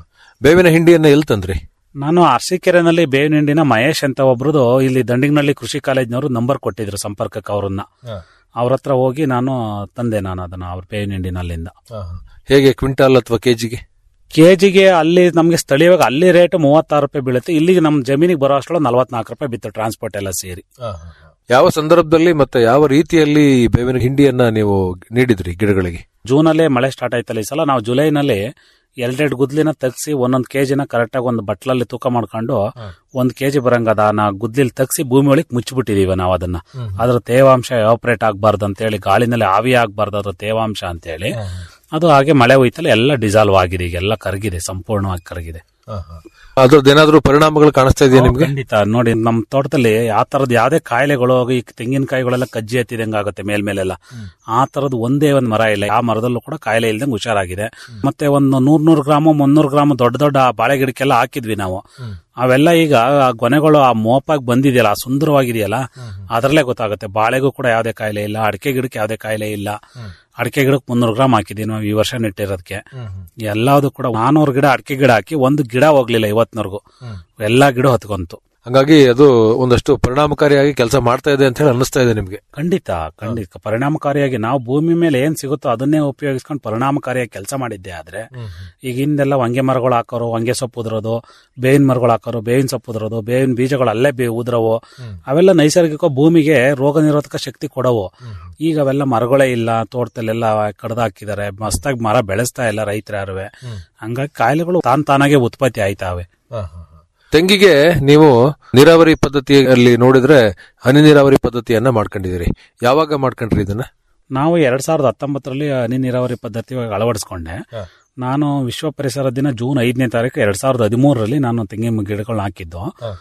Speaker 8: ಬೇವಿನ ಹಿಂಡಿಯನ್ನ ಎಲ್ಲಿ ತಂದ್ರಿ
Speaker 9: ನಾನು ಅರಸೀಕೆರೆನಲ್ಲಿ ಬೇವಿನ ಹಿಂಡಿನ ಮಹೇಶ್ ಅಂತ ಒಬ್ರದು ಇಲ್ಲಿ ದಂಡಿಗ್ನಳ್ಳಿ ಕೃಷಿ ಕಾಲೇಜ್ನವರು ನಂಬರ್ ಕೊಟ್ಟಿದ್ರು ಸಂಪರ್ಕಕ್ಕೆ ಅವ್ರನ್ನ ಅವ್ರ ಹತ್ರ ಹೋಗಿ ನಾನು ತಂದೆ ನಾನು ಅದನ್ನ ಅವ್ರ ಬೇವಿನ ಹಿಂಡಿನಲ್ಲಿಂದ
Speaker 8: ಹೇಗೆ ಕ್ವಿಂಟಾಲ್ ಅಥವಾ ಕೆಜಿಗೆ
Speaker 9: ಕೆಜಿಗೆ ಅಲ್ಲಿ ನಮಗೆ ಸ್ಥಳೀಯವಾಗಿ ಅಲ್ಲಿ ರೇಟ್ ಮೂವತ್ತಾರು ರೂಪಾಯಿ ಬೀಳುತ್ತೆ ಇಲ್ಲಿಗೆ ನಮ್ಮ ಜಮೀನಿಗೆ ಬರೋ ಅಷ್ಟೊಳಗೆ ನಲವತ್ನಾಲ್ಕು ರೂಪಾಯಿ ಬಿತ್ತು ಟ್ರಾನ್ಸ್ಪೋರ್ಟ್ ಎಲ್ಲ ಸೇರಿ
Speaker 8: ಯಾವ ಸಂದರ್ಭದಲ್ಲಿ ಮತ್ತೆ ಯಾವ ರೀತಿಯಲ್ಲಿ ಈ ಬೇವಿನ ಹಿಂಡಿಯನ್ನ ನೀವು ನೀಡಿದ್ರಿ ಗಿಡಗಳಿಗೆ
Speaker 9: ಜೂನಲ್ಲೇ ಮಳೆ ಸ್ಟಾರ್ಟ್ ಆಯ್ತಲ್ಲ ಈ ಸಲ ನಾವು ಜುಲೈನಲ್ಲಿ ಎರಡೆರಡು ಗುದ್ಲಿನ ತೆಗ್ಸಿ ಒಂದೊಂದು ಕೆಜಿನ ಕರೆಕ್ಟಾಗಿ ಒಂದು ಬಟ್ಲಲ್ಲಿ ತೂಕ ಮಾಡ್ಕೊಂಡು ಒಂದ್ ಕೆಜಿ ಬರಂಗ ಅದನ್ನ ಗುದ್ಲಿಲ್ ತೆಗ್ಸಿ ಭೂಮಿ ಒಳಗೆ ಮುಚ್ಚಿಬಿಟ್ಟಿದೀವಿ ನಾವು ಅದನ್ನ ಅದ್ರ ತೇವಾಂಶ ಎವಾಪರೇಟ್ ಆಗಬಾರ್ದು ಅಂತ ಹೇಳಿ ಗಾಳಿನಲ್ಲಿ ಆವಿ ಆಗಬಾರ್ದು ಅದ್ರ ತೇವಾಂಶ ಅಂತ ಹೇಳಿ ಅದು ಹಾಗೆ ಮಳೆ ಹೋಯ್ತಲ್ಲ ಎಲ್ಲ ಡಿಸಾಲ್ವ್ ಆಗಿದೆ ಈಗ ಎಲ್ಲ ಕರಗಿದೆ ಸಂಪೂರ್ಣವಾಗಿ ಕರಗಿದೆ
Speaker 8: ಅದ್ರದ್ದು ಏನಾದ್ರೂ ಪರಿಣಾಮಗಳು ಕಾಣಿಸ್ತಾ ಇದೆಯಾ ನಿಮ್ಗೆ
Speaker 9: ಖಂಡಿತ ನೋಡಿ ನಮ್ಮ ತೋಟದಲ್ಲಿ ಆ ತರದ ಯಾವ್ದೇ ಕಾಯಿಲೆಗಳು ಈ ತೆಂಗಿನಕಾಯಿಗಳೆಲ್ಲ ಕಜ್ಜಿ ಎತ್ತಿದಂಗೆ ಆಗುತ್ತೆ ಮೇಲ್ಮೇಲೆಲ್ಲ ಆ ತರದ್ ಒಂದೇ ಒಂದು ಮರ ಇಲ್ಲ ಆ ಮರದಲ್ಲೂ ಕೂಡ ಕಾಯಿಲೆ ಇಲ್ದಂಗೆ ಹುಷಾರಾಗಿದೆ ಮತ್ತೆ ಒಂದು ನೂರ್ ನೂರು ಗ್ರಾಮ ಮುನ್ನೂರು ಗ್ರಾಮ ದೊಡ್ಡ ದೊಡ್ಡ ಬಾಳೆ ಗಿಡಕ್ಕೆಲ್ಲ ಹಾಕಿದ್ವಿ ನಾವು ಅವೆಲ್ಲ ಈಗ ಆ ಗೊನೆಗಳು ಆ ಮೋಪಾಗಿ ಬಂದಿದೆಯಲ್ಲ ಆ ಸುಂದರವಾಗಿದೆಯಲ್ಲ ಅದರಲ್ಲೇ ಗೊತ್ತಾಗುತ್ತೆ ಬಾಳೆಗೂ ಕೂಡ ಯಾವುದೇ ಕಾಯಿಲೆ ಇಲ್ಲ ಅಡಿಕೆ ಗಿಡಕ್ಕೆ ಯಾವುದೇ ಕಾಯಿಲೆ ಇಲ್ಲ ಅಡಿಕೆ ಗಿಡಕ್ಕೆ ಮುನ್ನೂರು ಗ್ರಾಮ್ ಹಾಕಿದೀವಿ ನಾವು ಈ ವರ್ಷ ನೆಟ್ಟಿರೋದಕ್ಕೆ ಎಲ್ಲಾವುದು ಕೂಡ ನಾನೂರು ಗಿಡ ಅಡಿಕೆ ಗಿಡ ಹಾಕಿ ಒಂದು ಗಿಡ ಹೋಗ್ಲಿಲ್ಲ ಇವತ್ತಿನವರೆಗೂ ಎಲ್ಲಾ ಗಿಡ ಹೊತ್ಕೊಂತು
Speaker 8: ಹಂಗಾಗಿ ಅದು ಒಂದಷ್ಟು ಪರಿಣಾಮಕಾರಿಯಾಗಿ ಕೆಲಸ ಮಾಡ್ತಾ ಇದೆ ಅಂತ ಹೇಳಿ ಅನ್ನಿಸ್ತಾ ಇದೆ ನಿಮ್ಗೆ
Speaker 9: ಖಂಡಿತ ಖಂಡಿತ ಪರಿಣಾಮಕಾರಿಯಾಗಿ ನಾವು ಭೂಮಿ ಮೇಲೆ ಏನ್ ಸಿಗುತ್ತೋ ಅದನ್ನೇ ಉಪಯೋಗಿಸ್ಕೊಂಡು ಪರಿಣಾಮಕಾರಿಯಾಗಿ ಕೆಲಸ ಮಾಡಿದ್ದೆ ಆದ್ರೆ ಈಗ ಹಿಂದೆಲ್ಲ ಹೊಂಗೆ ಮರಗಳು ಹಾಕೋರು ಹೊಂಗೆ ಸೊಪ್ಪು ಉದ್ರೋದು ಬೇವಿನ ಮರಗಳು ಹಾಕೋರು ಬೇವಿನ ಸೊಪ್ಪು ಉದ್ರೋದು ಬೇವಿನ ಬೀಜಗಳು ಅಲ್ಲೇ ಬೇ ಉದ್ರವು ಅವೆಲ್ಲ ನೈಸರ್ಗಿಕ ಭೂಮಿಗೆ ರೋಗ ನಿರೋಧಕ ಶಕ್ತಿ ಕೊಡವು ಈಗ ಅವೆಲ್ಲ ಮರಗಳೇ ಇಲ್ಲ ತೋಟದಲ್ಲೆಲ್ಲ ಕಡ್ದು ಹಾಕಿದ್ದಾರೆ ಮಸ್ತಾಗಿ ಮರ ಬೆಳೆಸ್ತಾ ಇಲ್ಲ ರೈತರು ಯಾರುವೆ ಹಂಗಾಗಿ ಕಾಯಿಲೆಗಳು ತಾನ್ ತಾನಾಗೆ ಉತ್ಪತ್ತಿ ಆಯ್ತಾವೆ
Speaker 8: ತೆಂಗಿಗೆ ನೀವು ನೀರಾವರಿ ಪದ್ಧತಿಯಲ್ಲಿ ನೋಡಿದ್ರೆ ಹನಿ ನೀರಾವರಿ ಪದ್ಧತಿಯನ್ನ ಮಾಡ್ಕೊಂಡಿದ್ದೀರಿ ಯಾವಾಗ ಮಾಡ್ಕೊಂಡ್ರಿ ಇದನ್ನ
Speaker 9: ನಾವು ಎರಡ್ ಸಾವಿರದ ಹತ್ತೊಂಬತ್ತರಲ್ಲಿ ಹನಿ ನೀರಾವರಿ ಪದ್ಧತಿ ಅಳವಡಿಸ್ಕೊಂಡೆ ನಾನು ವಿಶ್ವ ಪರಿಸರ ದಿನ ಜೂನ್ ಐದನೇ ತಾರೀಕು ಎರಡ್ ಸಾವಿರದ ಹದಿಮೂರರಲ್ಲಿ ನಾನು ತೆಂಗಿನ ಗಿಡಗಳನ್ನ ಹಾಕಿದ್ದು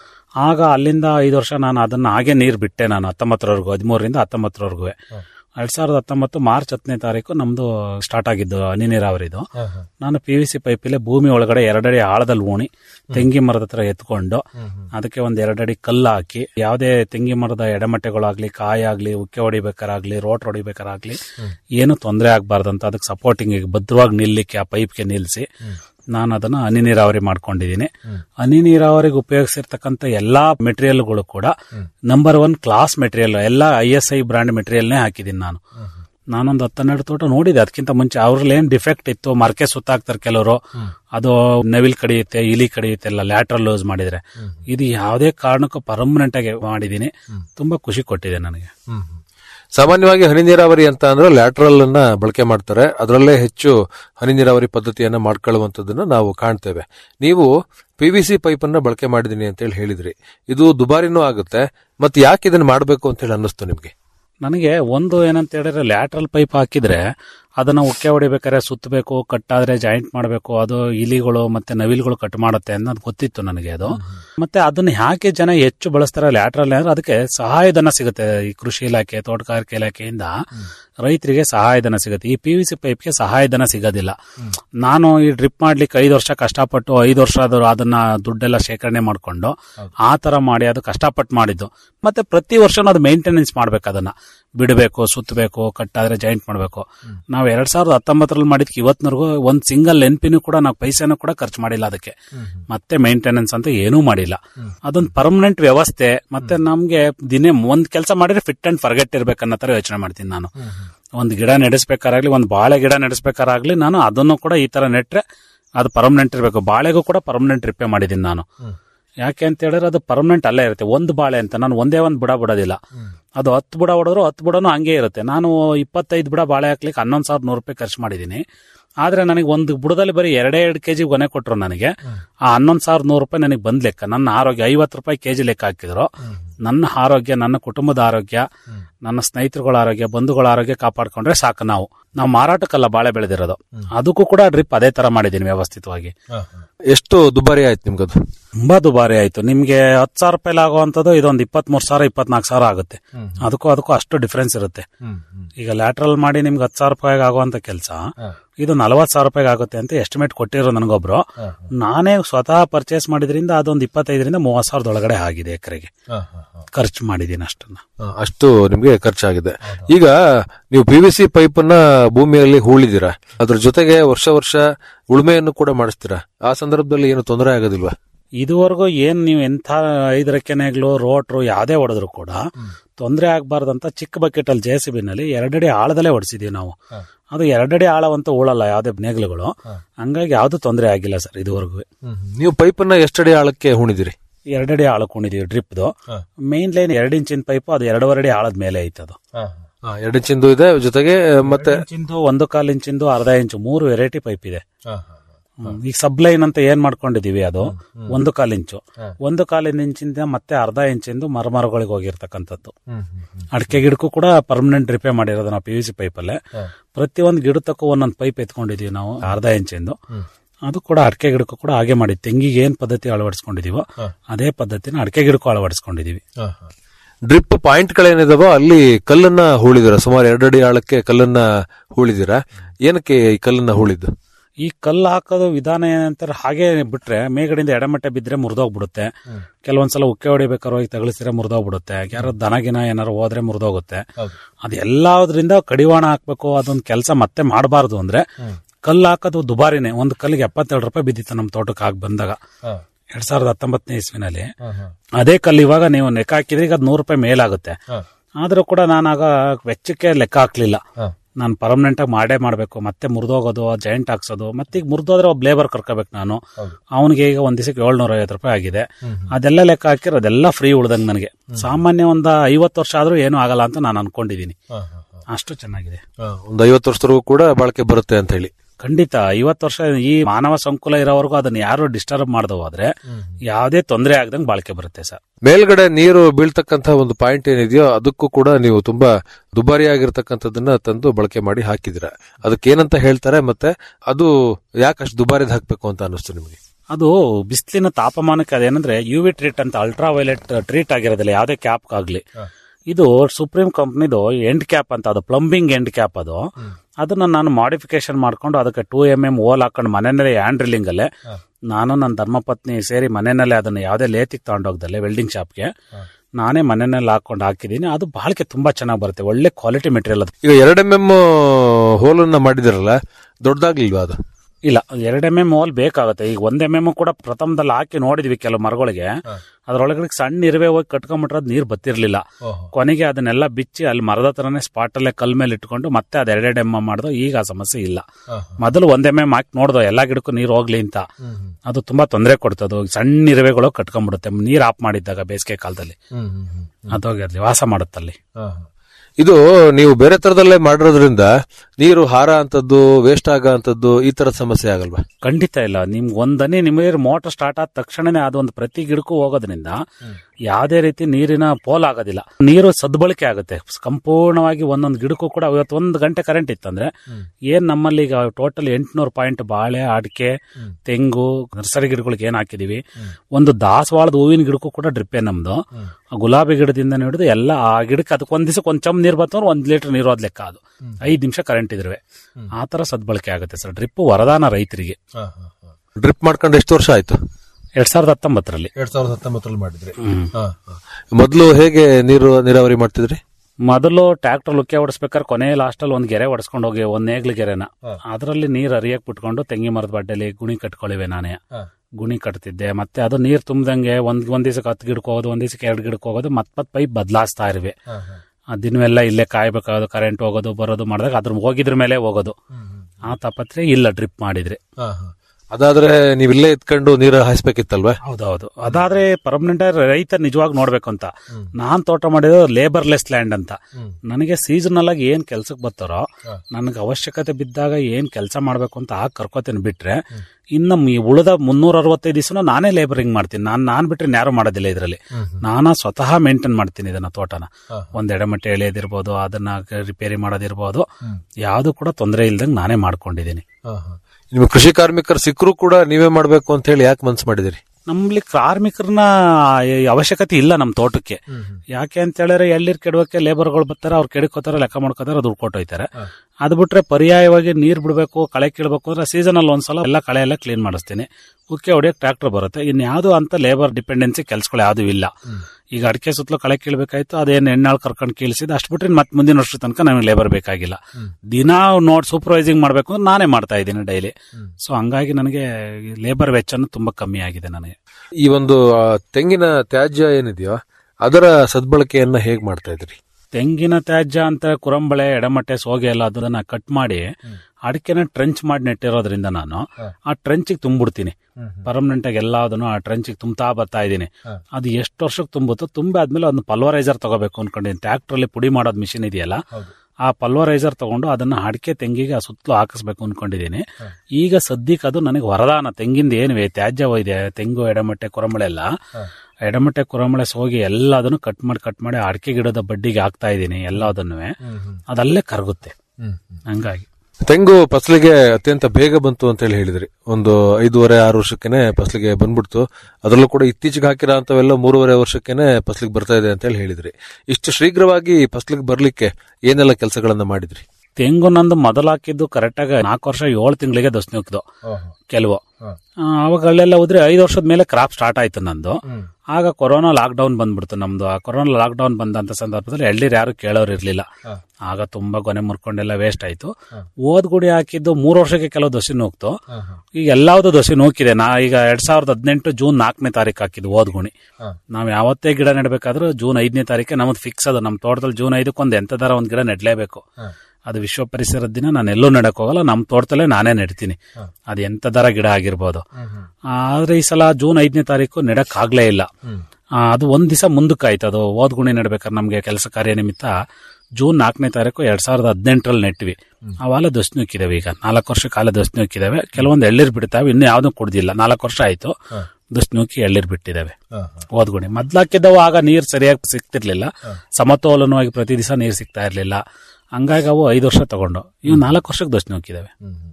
Speaker 9: ಆಗ ಅಲ್ಲಿಂದ ಐದು ವರ್ಷ ನಾನು ಅದನ್ನ ಹಾಗೆ ನೀರು ಬಿಟ್ಟೆ ನಾನು ಹತ್ತೊಂಬತ್ತರವರೆಗೂ ಹದಿಮೂರರಿಂದ ಹತ್ತೊಂಬತ್ತರವರೆಗೂ ಎರಡ್ ಸಾವಿರದ ಹತ್ತೊಂಬತ್ತು ಮಾರ್ಚ್ ಹತ್ತನೇ ತಾರೀಕು ನಮ್ದು ಸ್ಟಾರ್ಟ್ ಆಗಿದ್ದು ಹನಿ ನೀರಾವರಿದು ನಾನು ಪಿ ವಿ ಸಿ ಪೈಪಲ್ಲಿ ಭೂಮಿ ಒಳಗಡೆ ಎರಡಡಿ ಆಳದಲ್ಲಿ ಉಣಿ ತೆಂಗಿ ಮರದ ಹತ್ರ ಎತ್ಕೊಂಡು ಅದಕ್ಕೆ ಒಂದ್ ಎರಡಡಿ ಕಲ್ಲು ಹಾಕಿ ಯಾವುದೇ ತೆಂಗಿ ಮರದ ಎಡಮಟ್ಟೆಗಳಾಗ್ಲಿ ಕಾಯಿ ಆಗ್ಲಿ ಉಕ್ಕೆ ಹೊಡಿಬೇಕಾರಾಗ್ಲಿ ರೋಟ್ ಹೊಡಿಬೇಕಾರಾಗ್ಲಿ ಏನು ತೊಂದರೆ ಆಗ್ಬಾರ್ದಂತ ಅದಕ್ಕೆ ಸಪೋರ್ಟಿಂಗ್ ಭದ್ರವಾಗಿ ನಿಲ್ಲಿಕ್ಕೆ ಆ ಪೈಪ್ಗೆ ನಿಲ್ಲಿಸಿ ನಾನು ಅದನ್ನ ಹನಿ ನೀರಾವರಿ ಮಾಡ್ಕೊಂಡಿದ್ದೀನಿ ಹನಿ ನೀರಾವರಿಗೆ ಉಪಯೋಗಿಸಿರ್ತಕ್ಕಂಥ ಎಲ್ಲಾ ಮೆಟೀರಿಯಲ್ಗಳು ಕೂಡ ನಂಬರ್ ಒನ್ ಕ್ಲಾಸ್ ಮೆಟೀರಿಯಲ್ ಎಲ್ಲ ಐ ಎಸ್ ಐ ಬ್ರಾಂಡ್ ಮೆಟೀರಿಯಲ್ನೇ ಹಾಕಿದ್ದೀನಿ ನಾನು ನಾನೊಂದು ಹತ್ತೆರಡು ತೋಟ ನೋಡಿದೆ ಅದಕ್ಕಿಂತ ಮುಂಚೆ ಅವ್ರಲ್ಲಿ ಏನ್ ಡಿಫೆಕ್ಟ್ ಇತ್ತು ಮರಕೆ ಸುತ್ತಾಕ್ತಾರೆ ಕೆಲವರು ಅದು ನವಿಲ್ ಕಡಿಯುತ್ತೆ ಇಲಿ ಕಡಿಯುತ್ತೆ ಎಲ್ಲ ಲ್ಯಾಟ್ರಲ್ ಯೂಸ್ ಮಾಡಿದ್ರೆ ಇದು ಯಾವುದೇ ಕಾರಣಕ್ಕೂ ಪರ್ಮನೆಂಟ್ ಆಗಿ ಮಾಡಿದ್ದೀನಿ ತುಂಬಾ ಖುಷಿ ಕೊಟ್ಟಿದೆ ನನಗೆ
Speaker 8: ಸಾಮಾನ್ಯವಾಗಿ ಹನಿ ನೀರಾವರಿ ಅಂತ ಅಂದ್ರೆ ಲ್ಯಾಟ್ರಲ್ ಅನ್ನ ಬಳಕೆ ಮಾಡ್ತಾರೆ ಅದರಲ್ಲೇ ಹೆಚ್ಚು ಹನಿ ನೀರಾವರಿ ಪದ್ಧತಿಯನ್ನ ಮಾಡ್ಕೊಳ್ಳುವಂತದನ್ನ ನಾವು ಕಾಣ್ತೇವೆ ನೀವು ಪಿ ವಿ ಸಿ ಪೈಪ್ ಅನ್ನ ಬಳಕೆ ಮಾಡಿದೀನಿ ಅಂತ ಹೇಳಿ ಹೇಳಿದ್ರಿ ಇದು ದುಬಾರಿನೂ ಆಗುತ್ತೆ ಮತ್ತೆ ಯಾಕೆ ಇದನ್ನ ಮಾಡಬೇಕು ಅಂತ ಹೇಳಿ ಅನ್ನಿಸ್ತು ನಿಮ್ಗೆ
Speaker 9: ನನಗೆ ಒಂದು ಏನಂತ ಹೇಳಿದ್ರೆ ಲ್ಯಾಟ್ರಲ್ ಪೈಪ್ ಹಾಕಿದ್ರೆ ಅದನ್ನ ಉಕ್ಕೆ ಹೊಡಿಬೇಕಾದ್ರೆ ಸುತ್ತಬೇಕು ಕಟ್ಟಾದ್ರೆ ಜಾಯಿಂಟ್ ಮಾಡಬೇಕು ಅದು ಇಲಿಗಳು ಮತ್ತೆ ನವಿಲ್ಗಳು ಕಟ್ ಮಾಡುತ್ತೆ ಅನ್ನೋದು ಗೊತ್ತಿತ್ತು ನನಗೆ ಅದು ಮತ್ತೆ ಅದನ್ನ ಯಾಕೆ ಜನ ಹೆಚ್ಚು ಬಳಸ್ತಾರೆ ಲ್ಯಾಟ್ರಲ್ ಅಂದ್ರೆ ಅದಕ್ಕೆ ಸಹಾಯಧನ ಸಿಗುತ್ತೆ ಈ ಕೃಷಿ ಇಲಾಖೆ ತೋಟಗಾರಿಕೆ ಇಲಾಖೆಯಿಂದ ರೈತರಿಗೆ ಸಹಾಯಧನ ಸಿಗುತ್ತೆ ಈ ಪಿ ವಿ ಸಿ ಪೈಪ್ಗೆ ಸಹಾಯಧನ ಸಿಗೋದಿಲ್ಲ ನಾನು ಈ ಡ್ರಿಪ್ ಮಾಡ್ಲಿಕ್ಕೆ ಐದು ವರ್ಷ ಕಷ್ಟಪಟ್ಟು ಐದು ವರ್ಷ ಆದರೂ ಅದನ್ನ ದುಡ್ಡೆಲ್ಲ ಶೇಖರಣೆ ಮಾಡ್ಕೊಂಡು ಆ ತರ ಮಾಡಿ ಅದು ಕಷ್ಟಪಟ್ಟು ಮಾಡಿದ್ದು ಮತ್ತೆ ಪ್ರತಿ ವರ್ಷನೂ ಅದು ಮೇಂಟೆನೆನ್ಸ್ ಮಾಡ್ಬೇಕು ಅದನ್ನ ಬಿಡಬೇಕು ಸುತ್ತಬೇಕು ಕಟ್ಟಾದ್ರೆ ಜಾಯಿಂಟ್ ಮಾಡಬೇಕು ನಾವು ಎರಡ್ ಸಾವಿರದ ಹತ್ತೊಂಬತ್ತರಲ್ಲಿ ಮಾಡಿದ್ಕೆ ಇವತ್ತಿನವರೆಗೂ ಒಂದ್ ಸಿಂಗಲ್ ಎನ್ಪಿನೂ ಕೂಡ ನಾವು ಪೈಸೆನೂ ಕೂಡ ಖರ್ಚು ಮಾಡಿಲ್ಲ ಅದಕ್ಕೆ ಮತ್ತೆ ಮೇಂಟೆನೆನ್ಸ್ ಅಂತ ಏನೂ ಮಾಡಿಲ್ಲ ಅದೊಂದು ಪರ್ಮನೆಂಟ್ ವ್ಯವಸ್ಥೆ ಮತ್ತೆ ನಮ್ಗೆ ದಿನೇ ಒಂದ್ ಕೆಲಸ ಮಾಡಿದ್ರೆ ಫಿಟ್ ಅಂಡ್ ಫರ್ಗೆಟ್ ಇರ್ಬೇಕನ್ನೋ ತರ ಯೋಚನೆ ಮಾಡ್ತೀನಿ ನಾನು ಒಂದ್ ಗಿಡ ನಡೆಸ್ಬೇಕಾರಾಗ್ಲಿ ಒಂದ್ ಬಾಳೆ ಗಿಡ ನಡೆಸ್ಬೇಕಾರಾಗ್ಲಿ ನಾನು ಅದನ್ನು ಕೂಡ ಈ ತರ ನೆಟ್ರೆ ಅದು ಪರ್ಮನೆಂಟ್ ಇರಬೇಕು ಬಾಳೆಗೂ ಕೂಡ ಪರ್ಮನೆಂಟ್ ರಿಪೇ ಮಾಡಿದ್ದೀನಿ ನಾನು ಯಾಕೆ ಅಂತ ಹೇಳಿದ್ರೆ ಅದು ಪರ್ಮನೆಂಟ್ ಅಲ್ಲೇ ಇರುತ್ತೆ ಒಂದು ಬಾಳೆ ಅಂತ ನಾನು ಒಂದೇ ಒಂದು ಬುಡ ಬಿಡೋದಿಲ್ಲ ಅದು ಹತ್ತು ಬುಡ ಹೊಡೆದ್ರು ಹತ್ತು ಬುಡನೂ ಹಂಗೆ ಇರುತ್ತೆ ನಾನು ಇಪ್ಪತ್ತೈದು ಬುಡ ಬಾಳೆ ಹಾಕ್ಲಿಕ್ಕೆ ಹನ್ನೊಂದು ಸಾವಿರದ ನೂರು ರೂಪಾಯಿ ಖರ್ಚು ಮಾಡಿದ್ದೀನಿ ಆದ್ರೆ ನನಗೆ ಒಂದು ಬುಡದಲ್ಲಿ ಬರೀ ಎರಡೇ ಎರಡು ಕೆಜಿ ಗೊನೆ ಕೊಟ್ರು ನನಗೆ ಆ ಹನ್ನೊಂದು ಸಾವಿರದ ನೂರು ರೂಪಾಯಿ ನನಗೆ ಬಂದ್ ಲೆಕ್ಕ ನನ್ನ ಆರೋಗ್ಯ ಐವತ್ತು ರೂಪಾಯಿ ಕೆಜಿ ಲೆಕ್ಕ ಹಾಕಿದ್ರು ನನ್ನ ಆರೋಗ್ಯ ನನ್ನ ಕುಟುಂಬದ ಆರೋಗ್ಯ ನನ್ನ ಸ್ನೇಹಿತರುಗಳ ಆರೋಗ್ಯ ಬಂಧುಗಳ ಆರೋಗ್ಯ ಕಾಪಾಡ್ಕೊಂಡ್ರೆ ಸಾಕು ನಾವು ನಾವು ಮಾರಾಟಕ್ಕಲ್ಲ ಬಾಳೆ ಬೆಳೆದಿರೋದು ಅದಕ್ಕೂ ಕೂಡ ಡ್ರಿಪ್ ಅದೇ ತರ ಮಾಡಿದೀನಿ ವ್ಯವಸ್ಥಿತವಾಗಿ
Speaker 8: ಎಷ್ಟು ದುಬಾರಿ ಆಯ್ತು ನಿಮ್ಗದು
Speaker 9: ತುಂಬಾ ದುಬಾರಿ ಆಯ್ತು ನಿಮ್ಗೆ ಹತ್ತು ಸಾವಿರ ರೂಪಾಯಿ ಆಗುವಂತದ್ದು ಇದೊಂದು ಇಪ್ಪತ್ತ್ ಮೂರು ಸಾವಿರ ಇಪ್ಪತ್ನಾಲ್ಕು ಸಾವಿರ ಆಗುತ್ತೆ ಅದಕ್ಕೂ ಅದಕ್ಕೂ ಅಷ್ಟು ಡಿಫ್ರೆನ್ಸ್ ಇರುತ್ತೆ ಈಗ ಲ್ಯಾಟ್ರಲ್ ಮಾಡಿ ನಿಮ್ಗೆ ಹತ್ತು ಸಾವಿರ ರೂಪಾಯಿಗೆ ಆಗುವಂತ ಕೆಲಸ ಇದು ನಲವತ್ತು ಸಾವಿರ ರೂಪಾಯಿಗೆ ಆಗುತ್ತೆ ಅಂತ ಎಸ್ಟಿಮೇಟ್ ಕೊಟ್ಟಿರೋ ನನಗೊಬ್ರು ನಾನೇ ಸ್ವತಃ ಪರ್ಚೇಸ್ ಮಾಡಿದ್ರಿಂದ ಅದೊಂದು ಇಪ್ಪತ್ತೈದರಿಂದ ಮೂವತ್ತು ಸಾವಿರದೊಳಗಡೆ ಆಗಿದೆ ಎಕರೆಗೆ ಖರ್ಚು ಮಾಡಿದ್ದೀನಿ ಅಷ್ಟನ್ನ
Speaker 8: ಆ, ಅಷ್ಟು ನಿಮ್ಗೆ ಖರ್ಚಾಗಿದೆ ಈಗ ನೀವು ಪಿ ವಿ ಸಿ ಪೈಪ್ ಅನ್ನ ಭೂಮಿಯಲ್ಲಿ ಹೂಳಿದಿರಾ ಅದ್ರ ಜೊತೆಗೆ ವರ್ಷ ವರ್ಷ ಉಳುಮೆಯನ್ನು ಕೂಡ ಮಾಡಿಸ್ತೀರಾ ಆ ಸಂದರ್ಭದಲ್ಲಿ ಏನು ತೊಂದರೆ ಆಗೋದಿಲ್ವಾ
Speaker 9: ಇದುವರೆಗೂ ಏನ್ ನೀವು ಎಂಥ ಐದರ ಕೆನೆಗಳು ರೋಟ್ರು ಯಾವ್ದೇ ಹೊಡೆದ್ರು ಕೂಡ ತೊಂದರೆ ಆಗ್ಬಾರ್ದಂತ ಚಿಕ್ಕ ಬಕೆಟ್ ಅಲ್ಲಿ ಜೆ ಸಿ ನಲ್ಲಿ ಎರಡಡಿ ಆಳದಲ್ಲೇ ಹೊಡಿಸಿದೀವಿ ನಾವು ಅದು ಎರಡಡಿ ಆಳವಂತ ಉಳಲ್ಲ ಯಾವ್ದೇ ನೇಗ್ಲುಗಳು ಹಂಗಾಗಿ ಯಾವ್ದು ತೊಂದರೆ ಆಗಿಲ್ಲ ಸರ್ ಇದುವರೆಗೂ
Speaker 8: ನೀವು ಪೈಪ್ ಅನ್ನ ಎಷ್ಟಡಿ ಆಳಕ್ಕೆ ಹೂಣಿದಿರಿ
Speaker 9: ಎರಡಡಿ ಆಳ ಕೊಂಡಿದೀವಿ ಡ್ರಿಪ್ದು ಮೇನ್ ಲೈನ್ ಎರಡು ಇಂಚಿನ ಪೈಪ್ ಅದು ಎರಡೂವರೆ ಅಡಿ ಆಳದ ಮೇಲೆ ಐತೆ ಅದು
Speaker 8: ಆ, ಎರಡು ಇಂಚಿಂದು ಇದೆ ಜೊತೆಗೆ ಮತ್ತೆ
Speaker 9: ಇಂಚಿಂದು ಒಂದು ಕಾಲು ಇಂಚಿಂದು ಅರ್ಧ ಇಂಚು ಮೂರು ವೆರೈಟಿ ಪೈಪ್ ಇದೆ ಹ್ಮ್. ಈಗ ಸಬ್ ಲೈನ್ ಅಂತ ಏನ್ ಮಾಡ್ಕೊಂಡಿದೀವಿ ಅದು ಒಂದು ಕಾಲು ಇಂಚು ಒಂದು ಕಾಲಿನ ಇಂಚಿಂದ ಮತ್ತೆ ಅರ್ಧ ಇಂಚಿಂದು ಮರಮರಗಳಿಗೆ ಹೋಗಿರ್ತಕ್ಕಂಥದ್ದು ಅಡಿಕೆ ಗಿಡಕ್ಕೂ ಕೂಡ ಪರ್ಮನೆಂಟ್ ರಿಪೇ ಮಾಡಿರೋದು ನಾವು ಪಿ ವಿ ಸಿ ಪೈಪಲ್ಲೇ ಪ್ರತಿಯೊಂದು ಗಿಡತಕ್ಕೂ ಒಂದೊಂದು ಪೈಪ್ ಎತ್ಕೊಂಡಿದೀವಿ ನಾವು ಅರ್ಧ ಇಂಚಿಂದು ಅದು ಕೂಡ ಅಡಿಕೆ ಗಿಡಕ್ಕೂ ಕೂಡ ಹಾಗೆ ಮಾಡಿ ತೆಂಗಿಗೆ ಏನ್ ಪದ್ಧತಿ ಅಳವಡಿಸ್ಕೊಂಡಿದೀವೋ ಅದೇ ಪದ್ಧತಿನ ಅಡಿಕೆ ಗಿಡಕ್ಕೂ ಅಳವಡಿಸ್ಕೊಂಡಿದೀವಿ
Speaker 8: ಡ್ರಿಪ್ ಪಾಯಿಂಟ್ ಗಳೇನಿದಾವೋ ಅಲ್ಲಿ ಕಲ್ಲನ್ನ ಹೂಳಿದಿರ ಸುಮಾರು ಎರಡಡಿ ಆಳಕ್ಕೆ ಕಲ್ಲನ್ನ ಹೂಳಿದಿರಾ ಏನಕ್ಕೆ ಈ ಕಲ್ಲನ್ನ ಹೂಳಿದ್ದು
Speaker 9: ಈ ಕಲ್ಲು ಹಾಕೋದು ವಿಧಾನ ಏನಂತಾರೆ ಹಾಗೆ ಬಿಟ್ರೆ ಮೇಗಡಿಂದ ಎಡಮಟ್ಟೆ ಬಿದ್ರೆ ಮುರಿದೋಗ್ಬಿಡುತ್ತೆ ಕೆಲವೊಂದ್ಸಲ ಉಕ್ಕೆ ಹೊಡಿಬೇಕಾದ್ರೆ ಹೋಗಿ ತಗಲಿಸಿದ್ರೆ ಮುರಿದೋಗ್ಬಿಡುತ್ತೆ ಯಾರೋ ದನಗಿನ ಏನಾರು ಹೋದ್ರೆ ಮುರಿದೋಗುತ್ತೆ ಅದೆಲ್ಲದ್ರಿಂದ ಕಡಿವಾಣ ಹಾಕ್ಬೇಕು ಅದೊಂದು ಕೆಲಸ ಮತ್ತೆ ಮಾಡಬಾರ್ದು ಅಂದ್ರೆ ಕಲ್ಲು ಹಾಕೋದು ದುಬಾರಿನೇ ಒಂದು ಕಲ್ಲಿಗೆ ಎಪ್ಪತ್ತೆರಡು ರೂಪಾಯಿ ಬಿದ್ದಿತ್ತು ನಮ್ಮ ತೋಟಕ್ಕೆ ಆಗಿ ಬಂದಾಗ ಎರಡ್ ಸಾವಿರದ ಹತ್ತೊಂಬತ್ತನೇ ಇಸ್ವಿನಲ್ಲಿ ಅದೇ ಕಲ್ಲು ಇವಾಗ ನೀವು ಲೆಕ್ಕ ಹಾಕಿದ್ರೆ ಈಗ ಅದು ನೂರು ರೂಪಾಯಿ ಮೇಲಾಗುತ್ತೆ ಆದ್ರೂ ಕೂಡ ನಾನು ಆಗ ವೆಚ್ಚಕ್ಕೆ ಲೆಕ್ಕ ಹಾಕ್ಲಿಲ್ಲ ನಾನು ಪರ್ಮನೆಂಟ್ ಆಗಿ ಮಾಡೇ ಮಾಡಬೇಕು ಮತ್ತೆ ಮುರಿದೋಗೋದು ಜಾಯಿಂಟ್ ಹಾಕ್ಸೋದು ಮತ್ತೆ ಈಗ ಮುರಿದೋದ್ರೆ ಒಬ್ಬ ಲೇಬರ್ ಕರ್ಕೋಬೇಕು ನಾನು ಅವನಿಗೆ ಈಗ ಒಂದ್ ದಿವಸಕ್ಕೆ ಏಳ್ನೂರ ಐವತ್ತು ರೂಪಾಯಿ ಆಗಿದೆ ಅದೆಲ್ಲ ಲೆಕ್ಕ ಹಾಕಿರೋ ಅದೆಲ್ಲ ಫ್ರೀ ಉಳ್ದಂಗೆ ನನಗೆ ಸಾಮಾನ್ಯ ಒಂದು ಐವತ್ತು ವರ್ಷ ಆದ್ರೂ ಏನೂ ಆಗಲ್ಲ ಅಂತ ನಾನು ಅನ್ಕೊಂಡಿದ್ದೀನಿ ಅಷ್ಟು ಚೆನ್ನಾಗಿದೆ
Speaker 8: ಒಂದು ಐವತ್ತು ವರ್ಷದವರೆಗೂ ಕೂಡ ಬಾಳಿಕೆ ಬರುತ್ತೆ ಅಂತ ಹೇಳಿ
Speaker 9: ಖಂಡಿತ ಐವತ್ತು ವರ್ಷ ಈ ಮಾನವ ಸಂಕುಲ ಇರೋವರೆಗೂ ಅದನ್ನ ಯಾರು ಡಿಸ್ಟರ್ಬ್ ಮಾಡದ ಹೋದ್ರೆ ಯಾವುದೇ ತೊಂದರೆ ಆಗದಂಗೆ ಬಾಳಿಕೆ ಬರುತ್ತೆ ಸರ್
Speaker 8: ಮೇಲ್ಗಡೆ ನೀರು ಬೀಳ್ತಕ್ಕಂತ ಒಂದು ಪಾಯಿಂಟ್ ಏನಿದೆಯೋ ಅದಕ್ಕೂ ಕೂಡ ನೀವು ತುಂಬಾ ದುಬಾರಿ ಆಗಿರ್ತಕ್ಕಂಥದ್ದನ್ನ ತಂದು ಬಳಕೆ ಮಾಡಿ ಹಾಕಿದಿರ ಅದಕ್ಕೆ ಏನಂತ ಹೇಳ್ತಾರೆ ಮತ್ತೆ ಅದು ಯಾಕಷ್ಟು ದುಬಾರಿದ್ ಹಾಕ್ಬೇಕು ಅಂತ ಅನಿಸ್ತು ನಿಮಗೆ
Speaker 9: ಅದು ಬಿಸಿಲಿನ ತಾಪಮಾನಕ್ಕೆ ಅದೇನಂದ್ರೆ ಯು ವಿ ಟ್ರೀಟ್ ಅಂತ ಅಲ್ಟ್ರಾ ವೈಲೆಟ್ ಟ್ರೀಟ್ ಆಗಿರೋದಿಲ್ಲ ಯಾವುದೇ ಕ್ಯಾಪ್ ಆಗ್ಲಿ ಇದು ಸುಪ್ರೀಂ ಕಂಪ್ನಿದು ಎಂಡ್ ಕ್ಯಾಪ್ ಅಂತ ಅದು ಪ್ಲಂಬಿಂಗ್ ಎಂಡ್ ಕ್ಯಾಪ್ ಅದು ಅದನ್ನ ನಾನು ಮಾಡಿಫಿಕೇಶನ್ ಮಾಡ್ಕೊಂಡು ಅದಕ್ಕೆ ಟೂ ಎಂ ಎಂ ಓಲ್ ಹಾಕೊಂಡು ಮನೆಯಲ್ಲೇ ಹ್ಯಾಂಡ್ ಡ್ರಿಲ್ಲಿಂಗ್ ಅಲ್ಲೇ ನಾನು ನನ್ನ ಧರ್ಮಪತ್ನಿ ಸೇರಿ ಮನೆಯಲ್ಲೇ ಅದನ್ನ ಯಾವುದೇ ಲೇತಿಗೆ ತಗೊಂಡೋಗ್ದಲ್ಲೇ ವೆಲ್ಡಿಂಗ್ ಶಾಪ್ಗೆ ನಾನೇ ಮನೆಯಲ್ಲಿ ಹಾಕೊಂಡು ಹಾಕಿದ್ದೀನಿ ಅದು ಬಾಳಿಕೆ ತುಂಬಾ ಚೆನ್ನಾಗಿ ಬರುತ್ತೆ ಒಳ್ಳೆ ಕ್ವಾಲಿಟಿ ಮೆಟೀರಿಯಲ್ ಅದು
Speaker 8: ಈಗ ಎರಡು ಎಂ ಎಂ ಹೋಲನ್ನ ಮಾಡಿದಿರಲ್ಲ ದೊಡ್ಡದಾಗ್ಲಿಲ್ವಾ ಅದು
Speaker 9: ಇಲ್ಲ ಎರಡು ಎಂ ಎಂ ಹೋಲ್ ಬೇಕಾಗುತ್ತೆ ಈಗ ಒಂದ್ ಎಂ ಎಂ ಕೂಡ ಪ್ರಥಮದಲ್ಲಿ ಹಾಕಿ ನೋಡಿದ್ವಿ ಕೆಲವು ಮರಗಳಿಗೆ ಅದ್ರೊಳಗಡೆ ಸಣ್ಣ ಇರುವೆ ಹೋಗಿ ಕಟ್ಕೊಂಡ್ಬಿಟ್ರೆ ಅದು ನೀರು ಬತ್ತಿರ್ಲಿಲ್ಲ ಕೊನೆಗೆ ಅದನ್ನೆಲ್ಲ ಬಿಚ್ಚಿ ಅಲ್ಲಿ ಮರದ ತರನೇ ಸ್ಪಾಟ್ ಅಲ್ಲೇ ಕಲ್ ಮೇಲೆ ಇಟ್ಕೊಂಡು ಮತ್ತೆ ಅದ್ ಎರಡೆರಡು ಎಂ ಎಂ ಮಾಡ್ದು ಈಗ ಆ ಸಮಸ್ಯೆ ಇಲ್ಲ ಮೊದಲು ಒಂದ್ ಎಂ ಎಂ ಹಾಕಿ ನೋಡ್ದು ಎಲ್ಲಾ ಗಿಡಕ್ಕೂ ನೀರು ಹೋಗ್ಲಿ ಅಂತ ಅದು ತುಂಬಾ ತೊಂದರೆ ಕೊಡ್ತದೆ ಸಣ್ಣ ಇರುವೆಗಳು ಕಟ್ಕೊಂಡ್ಬಿಡುತ್ತೆ ನೀರ್ ಆಫ್ ಮಾಡಿದ್ದಾಗ ಬೇಸಿಗೆ ಕಾಲದಲ್ಲಿ ಅದೋಗಿರ್ಲಿ ವಾಸ ಮಾಡುತ್ತಲ್ಲಿ
Speaker 8: ಇದು ನೀವು ಬೇರೆ ತರದಲ್ಲೇ ಮಾಡಿರೋದ್ರಿಂದ ನೀರು ಹಾರ ಅಂತದ್ದು ವೇಸ್ಟ್ ಆಗೋ ಅಂತದ್ದು ಈ ತರದ ಸಮಸ್ಯೆ ಆಗಲ್ವಾ
Speaker 9: ಖಂಡಿತ ಇಲ್ಲ ನಿಮ್ಗೆ ಒಂದನೇ ನಿಮಗೆ ಮೋಟರ್ ಸ್ಟಾರ್ಟ್ ಆದ ತಕ್ಷಣನೇ ಅದೊಂದು ಪ್ರತಿ ಗಿಡಕ್ಕೂ ಹೋಗೋದ್ರಿಂದ ಯಾವುದೇ ರೀತಿ ನೀರಿನ ಪೋಲ್ ಆಗೋದಿಲ್ಲ ನೀರು ಸದ್ಬಳಕೆ ಆಗುತ್ತೆ ಸಂಪೂರ್ಣವಾಗಿ ಒಂದೊಂದು ಗಿಡಕ್ಕೂ ಕೂಡ ಇವತ್ತು ಒಂದು ಗಂಟೆ ಕರೆಂಟ್ ಇತ್ತಂದ್ರೆ ಏನ್ ನಮ್ಮಲ್ಲಿ ಈಗ ಟೋಟಲ್ ಎಂಟುನೂರು ಪಾಯಿಂಟ್ ಬಾಳೆ ಅಡಿಕೆ ತೆಂಗು ನರ್ಸರಿ ಗಿಡಗಳಿಗೆ ಏನ್ ಹಾಕಿದೀವಿ ಒಂದು ದಾಸವಾಳದ ಹೂವಿನ ಗಿಡಕ್ಕೂ ಕೂಡ ಡ್ರಿಪ್ಪೇ ನಮ್ದು ಆ ಗುಲಾಬಿ ಗಿಡದಿಂದ ಹಿಡಿದು ಎಲ್ಲ ಆ ಗಿಡಕ್ಕೆ ಅದಕ್ಕೆ ಒಂದ್ ದಿವಸಕ್ಕೆ ಒಂದ್ ಚಮ್ ನೀರು ಬಂತಂದ್ರೆ ಒಂದ್ ಲೀಟರ್ ನೀರು ಹೋದ್ ಲೆಕ್ಕ ಅದು ಐದ್ ನಿಮಿಷ ಕರೆಂಟ್ ಇದ್ರೆ ಆ ತರ ಸದ್ಬಳಕೆ ಆಗುತ್ತೆ ಸರ್ ಡ್ರಿಪ್ ವರದಾನ ರೈತರಿಗೆ
Speaker 8: ಡ್ರಿಪ್ ಮಾಡ್ಕೊಂಡು ಎಷ್ಟು ವರ್ಷ ಆಯ್ತು
Speaker 9: ಎರಡ್ ಸಾವಿರದ ಹತ್ತೊಂಬತ್ತರಲ್ಲಿ
Speaker 8: ಎರಡ್ ಸಾವಿರದ ಹತ್ತೊಂಬತ್ತರಲ್ಲಿ ಮಾಡಿದ್ರಿ ಮೊದಲು ಹೇಗೆ ನೀರು ನೀರಾವರಿ ಮಾಡ್ತಿದ್ರಿ
Speaker 9: ಮೊದಲು ಟ್ರ್ಯಾಕ್ಟರ್ ಲುಕ್ಕೆ ಹೊಡಿಸ್ಬೇಕಾದ್ರೆ ಕೊನೆ ಲಾಸ್ಟ್ ಅಲ್ಲಿ ಒಂದ್ ಗೆರೆ ಹೊಡ್ಸ್ಕೊಂಡು ಹೋಗಿ ಒಂದ್ ನೇಗ್ಲು ಗೆರೆನ ಅದರಲ್ಲಿ ನೀರ್ ಹರಿಯಕ್ ಬಿಟ್ಕೊಂಡು ತೆಂಗಿ ಮರದ ಬಡ್ಡೆಲಿ ಗುಣಿ ಕಟ್ಕೊಳ್ಳಿವೆ ನಾನೇ ಗುಣಿ ಕಟ್ತಿದ್ದೆ ಮತ್ತೆ ಅದು ನೀರ್ ತುಂಬ್ದಂಗೆ ಒಂದ್ ಒಂದ್ ದಿವಸಕ್ಕೆ ಹತ್ತು ಗಿಡಕ್ಕೆ ಹೋಗೋದು ಒಂದ್ ದಿವಸಕ್ಕೆ ಎರಡು ಗಿಡಕ್ಕೆ ಹೋಗೋದು ಮತ್ ಮತ್ ಪೈಪ್ ಬದಲಾಯಿಸ್ತಾ ಇರುವೆ ಆ ದಿನವೆಲ್ಲ ಇಲ್ಲೇ ಕಾಯ್ಬೇಕಾಗೋದು ಕರೆಂಟ್ ಹೋಗೋದು ಬರೋದು ಮಾಡಿದಾಗ ಅದ್ರ ಹೋಗಿದ್ರ ಮೇಲೆ ಹೋಗೋದು ಆ ತಪತ್ರೆ ಇಲ್ಲ ಡ್ರಿಪ್ ಮಾಡಿದ್ರೆ
Speaker 8: ಅದಾದ್ರೆ ನೀವು ಇಲ್ಲೇ ಇದ್ಕೊಂಡು ನೀರು ಹಾಯಿಸ್ಬೇಕಿತ್ತಲ್ವಾ
Speaker 9: ಹೌದೌದು ಅದಾದ್ರೆ ಪರ್ಮನೆಂಟ್ ರೈತ ನಿಜವಾಗಿ ನೋಡ್ಬೇಕು ಅಂತ ನಾನ್ ತೋಟ ಮಾಡಿರೋ ಲೇಬರ್ಲೆಸ್ ಲ್ಯಾಂಡ್ ಅಂತ ನನಗೆ ಸೀಸನಲ್ ಆಗಿ ಏನ್ ಕೆಲ್ಸಕ್ಕೆ ಬರ್ತಾರೋ ನನಗೆ ಅವಶ್ಯಕತೆ ಬಿದ್ದಾಗ ಏನ್ ಕೆಲಸ ಮಾಡ್ಬೇಕು ಅಂತ ಆಗ ಕರ್ಕೋತೀನಿ ಬಿಟ್ರೆ ಇನ್ನು ಈ ಉಳಿದ ಮುನ್ನೂರ ಅರವತ್ತೈದು ದಿವಸ ನಾನೇ ಲೇಬರಿಂಗ್ ಮಾಡ್ತೀನಿ ನಾನ್ ನಾನ್ ಬಿಟ್ರೆ ಯಾರು ಮಾಡೋದಿಲ್ಲ ಇದರಲ್ಲಿ ನಾನಾ ಸ್ವತಃ ಮೇಂಟೈನ್ ಮಾಡ್ತೀನಿ ಇದನ್ನ ತೋಟನ ಒಂದ್ ಎಡಮಟ್ಟೆ ಎಳೆಯೋದಿರ್ಬೋದು ಅದನ್ನ ರಿಪೇರಿ ಮಾಡೋದಿರ್ಬೋದು ಯಾವ್ದು ಕೂಡ ತೊಂದರೆ ಇಲ್ದಂಗೆ ನಾನೇ ಮಾಡ್ಕೊಂಡಿದ್ದೀನಿ
Speaker 8: ನಿಮ್ಗೆ ಕೃಷಿ ಕಾರ್ಮಿಕರು ಸಿಕ್ಕರು ಕೂಡ ನೀವೇ ಮಾಡ್ಬೇಕು ಅಂತ ಹೇಳಿ ಯಾಕೆ ಮನ್ಸು ಮಾಡಿದಿರಿ
Speaker 9: ನಮ್ಮಲ್ಲಿ ಕಾರ್ಮಿಕರನ್ನ ಅವಶ್ಯಕತೆ ಇಲ್ಲ ನಮ್ಮ ತೋಟಕ್ಕೆ ಯಾಕೆ ಅಂತ ಹೇಳಿದ್ರೆ ಎಳ್ನೀರ್ ಕೆಡವಕ್ಕೆ ಲೇಬರ್ಗಳು ಬರ್ತಾರೆ ಅವ್ರು ಕೆಡಕೋತಾರೆ ಲೆಕ್ಕ ಮಾಡ್ಕೋತಾರೆ ದುಡ್ಡು ಕೊಟ್ಟೋಯ್ತಾರೆ ಅದು ಬಿಟ್ರೆ ಪರ್ಯಾಯವಾಗಿ ನೀರ್ ಬಿಡಬೇಕು ಕಳೆ ಕೀಳ್ಬೇಕು ಅಂದ್ರೆ ಸೀಸನಲ್ ಒಂದ್ಸಲ ಎಲ್ಲ ಕಳೆ ಎಲ್ಲ ಕ್ಲೀನ್ ಮಾಡಿಸ್ತೀನಿ ಉಕ್ಕೆ ಹೊಡಿಯಕ್ಕೆ ಟ್ರಾಕ್ಟರ್ ಬರುತ್ತೆ ಇನ್ಯಾವುದು ಅಂತ ಲೇಬರ್ ಡಿಪೆಂಡೆನ್ಸಿ ಕೆಲ್ಸಗಳು ಯಾವ್ದು ಇಲ್ಲ ಈಗ ಅಡಿಕೆ ಸುತ್ತಲೂ ಕಳೆ ಕೀಳ್ಬೇಕಾಯ್ತು ಅದೇನು ಎಣ್ಣಾಳು ಕರ್ಕೊಂಡು ಕೀಳ್ಸಿದ್ ಅಷ್ಟು ಬಿಟ್ರೆ ಮತ್ತೆ ಮುಂದಿನ ವರ್ಷದ ತನಕ ನಮಗೆ ಲೇಬರ್ ಬೇಕಾಗಿಲ್ಲ ದಿನ ನೋಡ್ ಸೂಪರ್ವೈಸಿಂಗ್ ಮಾಡ್ಬೇಕು ಅಂದ್ರೆ ನಾನೇ ಮಾಡ್ತಾ ಇದ್ದೀನಿ ಡೈಲಿ ಸೊ ಹಂಗಾಗಿ ನನಗೆ ಲೇಬರ್ ವೆಚ್ಚನೂ ತುಂಬಾ ಕಮ್ಮಿ ಆಗಿದೆ ನನಗೆ
Speaker 8: ಈ ಒಂದು ಆ, ತೆಂಗಿನ ತ್ಯಾಜ್ಯ ಏನಿದೆಯೋ ಅದರ ಸದ್ಬಳಕೆಯನ್ನ ಹೇಗ್ ಮಾಡ್ತಾ ಇದ್ರಿ
Speaker 9: ತೆಂಗಿನ ತ್ಯಾಜ್ಯ ಅಂತ ಕುರಂಬಳೆ ಎಡಮಟ್ಟೆ ಸೋಗೆ ಎಲ್ಲ ಅದನ್ನ ಕಟ್ ಮಾಡಿ ಅಡಿಕೆನ ಟ್ರೆಂಚ್ ಮಾಡಿ ನೆಟ್ಟಿರೋದ್ರಿಂದ ನಾನು ಆ ಟ್ರೆಂಚಿಗೆ ತುಂಬಿಡ್ತೀನಿ ಪರ್ಮನೆಂಟ್ ಆಗಿ ಎಲ್ಲದನ್ನು ಆ ಟ್ರೆಂಚಿಗೆ ತುಂಬ್ತಾ ಬರ್ತಾ ಇದ್ದೀನಿ ಅದು ಎಷ್ಟು ವರ್ಷಕ್ಕೆ ತುಂಬುತ್ತೋ ತುಂಬಿ ಆದ್ಮೇಲೆ ಅದನ್ನ ಪಲ್ವರೈಸರ್ ತಗೋಬೇಕು ಅನ್ಕೊಂಡಿದ್ದೀನಿ ಟ್ರ್ಯಾಕ್ಟರ್ ಅಲ್ಲಿ ಪುಡಿ ಮಾಡೋದು ಮಿಷಿನ್ ಇದೆಯಲ್ಲ ಆ ಪಲ್ವರೈಸರ್ ತಗೊಂಡು ಅದನ್ನ ಅಡಿಕೆ ತೆಂಗಿಗೆ ಆ ಸುತ್ತಲೂ ಹಾಕಿಸ್ಬೇಕು ಅನ್ಕೊಂಡಿದ್ದೀನಿ ಈಗ ಸದ್ಯಕ್ಕೆ ಅದು ನನಗೆ ವರದಾನ ತೆಂಗಿಂದ ಏನಿವೆ ತ್ಯಾಜ್ಯ ಇದೆ ತೆಂಗು ಎಡಮಟ್ಟೆ ಕುರಂಬಳೆ ಎಲ್ಲ ಎಡಮಟ್ಟೆ ಕುರಂಬಳೆ ಸೋಗಿ ಎಲ್ಲದನ್ನು ಕಟ್ ಮಾಡಿ ಕಟ್ ಮಾಡಿ ಅಡಿಕೆ ಗಿಡದ ಬಡ್ಡಿಗೆ ಹಾಕ್ತಾ ಇದ್ದೀನಿ ಎಲ್ಲದನ್ನು ಅದಲ್ಲೇ ಕರಗುತ್ತೆ ಹಂಗಾಗಿ
Speaker 8: ತೆಂಗು ಫಸಲಿಗೆ ಅತ್ಯಂತ ಬೇಗ ಬಂತು ಅಂತ ಹೇಳಿ ಹೇಳಿದ್ರಿ ಒಂದು ಐದೂವರೆ ಆರು ವರ್ಷಕ್ಕೆನೆ ಫಸಲಿಗೆ ಬಂದ್ಬಿಡ್ತು ಅದರಲ್ಲೂ ಕೂಡ ಇತ್ತೀಚೆಗೆ ಹಾಕಿರೋ ಅಂತವೆಲ್ಲ ಮೂರುವರೆ ವರ್ಷಕ್ಕೆನೆ ಫಸಲಿಗೆ ಬರ್ತಾ ಇದೆ ಅಂತ ಹೇಳಿ ಹೇಳಿದ್ರಿ ಇಷ್ಟು ಶೀಘ್ರವಾಗಿ ಫಸಲಿಗೆ ಬರ್ಲಿಕ್ಕೆ ಏನೆಲ್ಲ ಕೆಲಸಗಳನ್ನ ಮಾಡಿದ್ರಿ
Speaker 9: ತೆಂಗು ನಂದು ಮೊದಲು ಹಾಕಿದ್ದು ಕರೆಕ್ಟಾಗಿ ನಾಲ್ಕು ವರ್ಷ ಏಳು ತಿಂಗಳಿಗೆ ದಸ್ನಿ ಹೋಗ್ದು ಕೆಲವು ಆ, ಅವಾಗ ಅಲ್ಲೆಲ್ಲ ಹೋದ್ರೆ ಐದು ವರ್ಷದ ಮೇಲೆ ಕ್ರಾಪ್ ಸ್ಟಾರ್ಟ್ ಆಯ್ತು ನಂದು ಆಗ ಕೊರೋನಾ ಲಾಕ್ ಡೌನ್ ಬಂದ್ಬಿಡ್ತು ನಮ್ದು ಆ ಕೊರೋನಾ ಲಾಕ್ ಡೌನ್ ಬಂದಂತ ಸಂದರ್ಭದಲ್ಲಿ ಎಳ್ನೀರ್ ಯಾರು ಕೇಳೋರು ಇರ್ಲಿಲ್ಲ ಆಗ ತುಂಬಾ ಗೊನೆ ಮುರ್ಕೊಂಡೆಲ್ಲ ವೇಸ್ಟ್ ಆಯ್ತು ಓದ್ ಗುಡಿ ಹಾಕಿದ್ದು ಮೂರು ವರ್ಷಕ್ಕೆ ಕೆಲವು ದೋಸೆ ಹೋಗ್ತು ಈಗ ಎಲ್ಲಾವ್ದು ದೋಸೆ ನೋಕಿದೆ ನಾ ಈಗ ಎರಡ್ ಸಾವಿರದ ಹದಿನೆಂಟು ಜೂನ್ ನಾಲ್ಕನೇ ತಾರೀಕು ಹಾಕಿದ್ದು ಓದ್ ಗುಣಿ ನಾವ್ ಯಾವತ್ತೇ ಗಿಡ ನೆಡ್ಬೇಕಾದ್ರೂ ಜೂನ್ ಐದನೇ ತಾರೀಕೆ ನಮ್ದು ಫಿಕ್ಸ್ ಅದು ನಮ್ಮ ತೋಟದಲ್ಲಿ ಜೂನ್ ಐದಕ್ಕೆ ಒಂದ್ ಎಂತದಾರ ಒಂದ್ ಗಿಡ ನೆಡ್ಲೇಬೇಕು ಅದು ವಿಶ್ವ ಪರಿಸರದ ದಿನ ನಾನು ಎಲ್ಲೂ ನೆಡಕ್ ಹೋಗಲ್ಲ ನಮ್ಮ ತೋಟದಲ್ಲೇ ನಾನೇ ನೆಡ್ತೀನಿ ಅದು ಎಂತ ದರ ಗಿಡ ಆಗಿರ್ಬೋದು ಆದ್ರೆ ಈ ಸಲ ಜೂನ್ ಐದನೇ ತಾರೀಕು ನೆಡಕ್ ಆಗ್ಲೇ ಇಲ್ಲ ಆ, ಅದು ಒಂದ್ ದಿವಸ ಮುಂದಕ್ಕೆ ಆಯ್ತು ಅದು ಓದ್ ಗುಣಿ ನೆಡ್ಬೇಕಾದ್ರೆ ನಮ್ಗೆ ಕೆಲಸ ಕಾರ್ಯ ನಿಮಿತ್ತ ಜೂನ್ ನಾಲ್ಕನೇ ತಾರೀಕು ಎರಡ್ ಸಾವಿರದ ಹದಿನೆಂಟರಲ್ಲಿ ನೆಟ್ವಿ ಅವೆಲ್ಲ ದಸ್ನಿ ಹಾಕಿದಾವೆ ಈಗ ನಾಲ್ಕು ವರ್ಷ ಕಾಲ ದಸ್ನಿ ಹಾಕಿದಾವೆ ಕೆಲವೊಂದು ಎಳ್ನೀರ್ ಬಿಡ್ತಾವೆ ಇನ್ನು ಯಾವ್ದು ಕುಡ್ದಿಲ್ಲ ನಾಲ್ಕು ವರ್ಷ ಆಯ್ತು ದಸ್ನಿ ಹಾಕಿ ಎಳ್ನೀರ್ ಬಿಟ್ಟಿದಾವೆ ಓದ್ಗುಣಿ ಮೊದ್ಲು ಹಾಕಿದ್ದವು ಆಗ ನೀರ್ ಸರಿಯಾಗಿ ಸಿಗ್ತಿರ್ಲಿಲ್ಲ ಸಮತೋಲನವಾಗಿ ಪ್ರತಿ ದಿವಸ ನೀರ್ ಸಿಗ್ತಾ ಇರ್ಲಿಲ್ಲ ಹಂಗಾಗಿ ಅವು ಐದು ವರ್ಷ ತಗೊಂಡು ಇವು ನಾಲ್ಕು ವರ್ಷಕ್ಕೆ ದಸ್ನಿ ಹಾಕಿದಾವೆ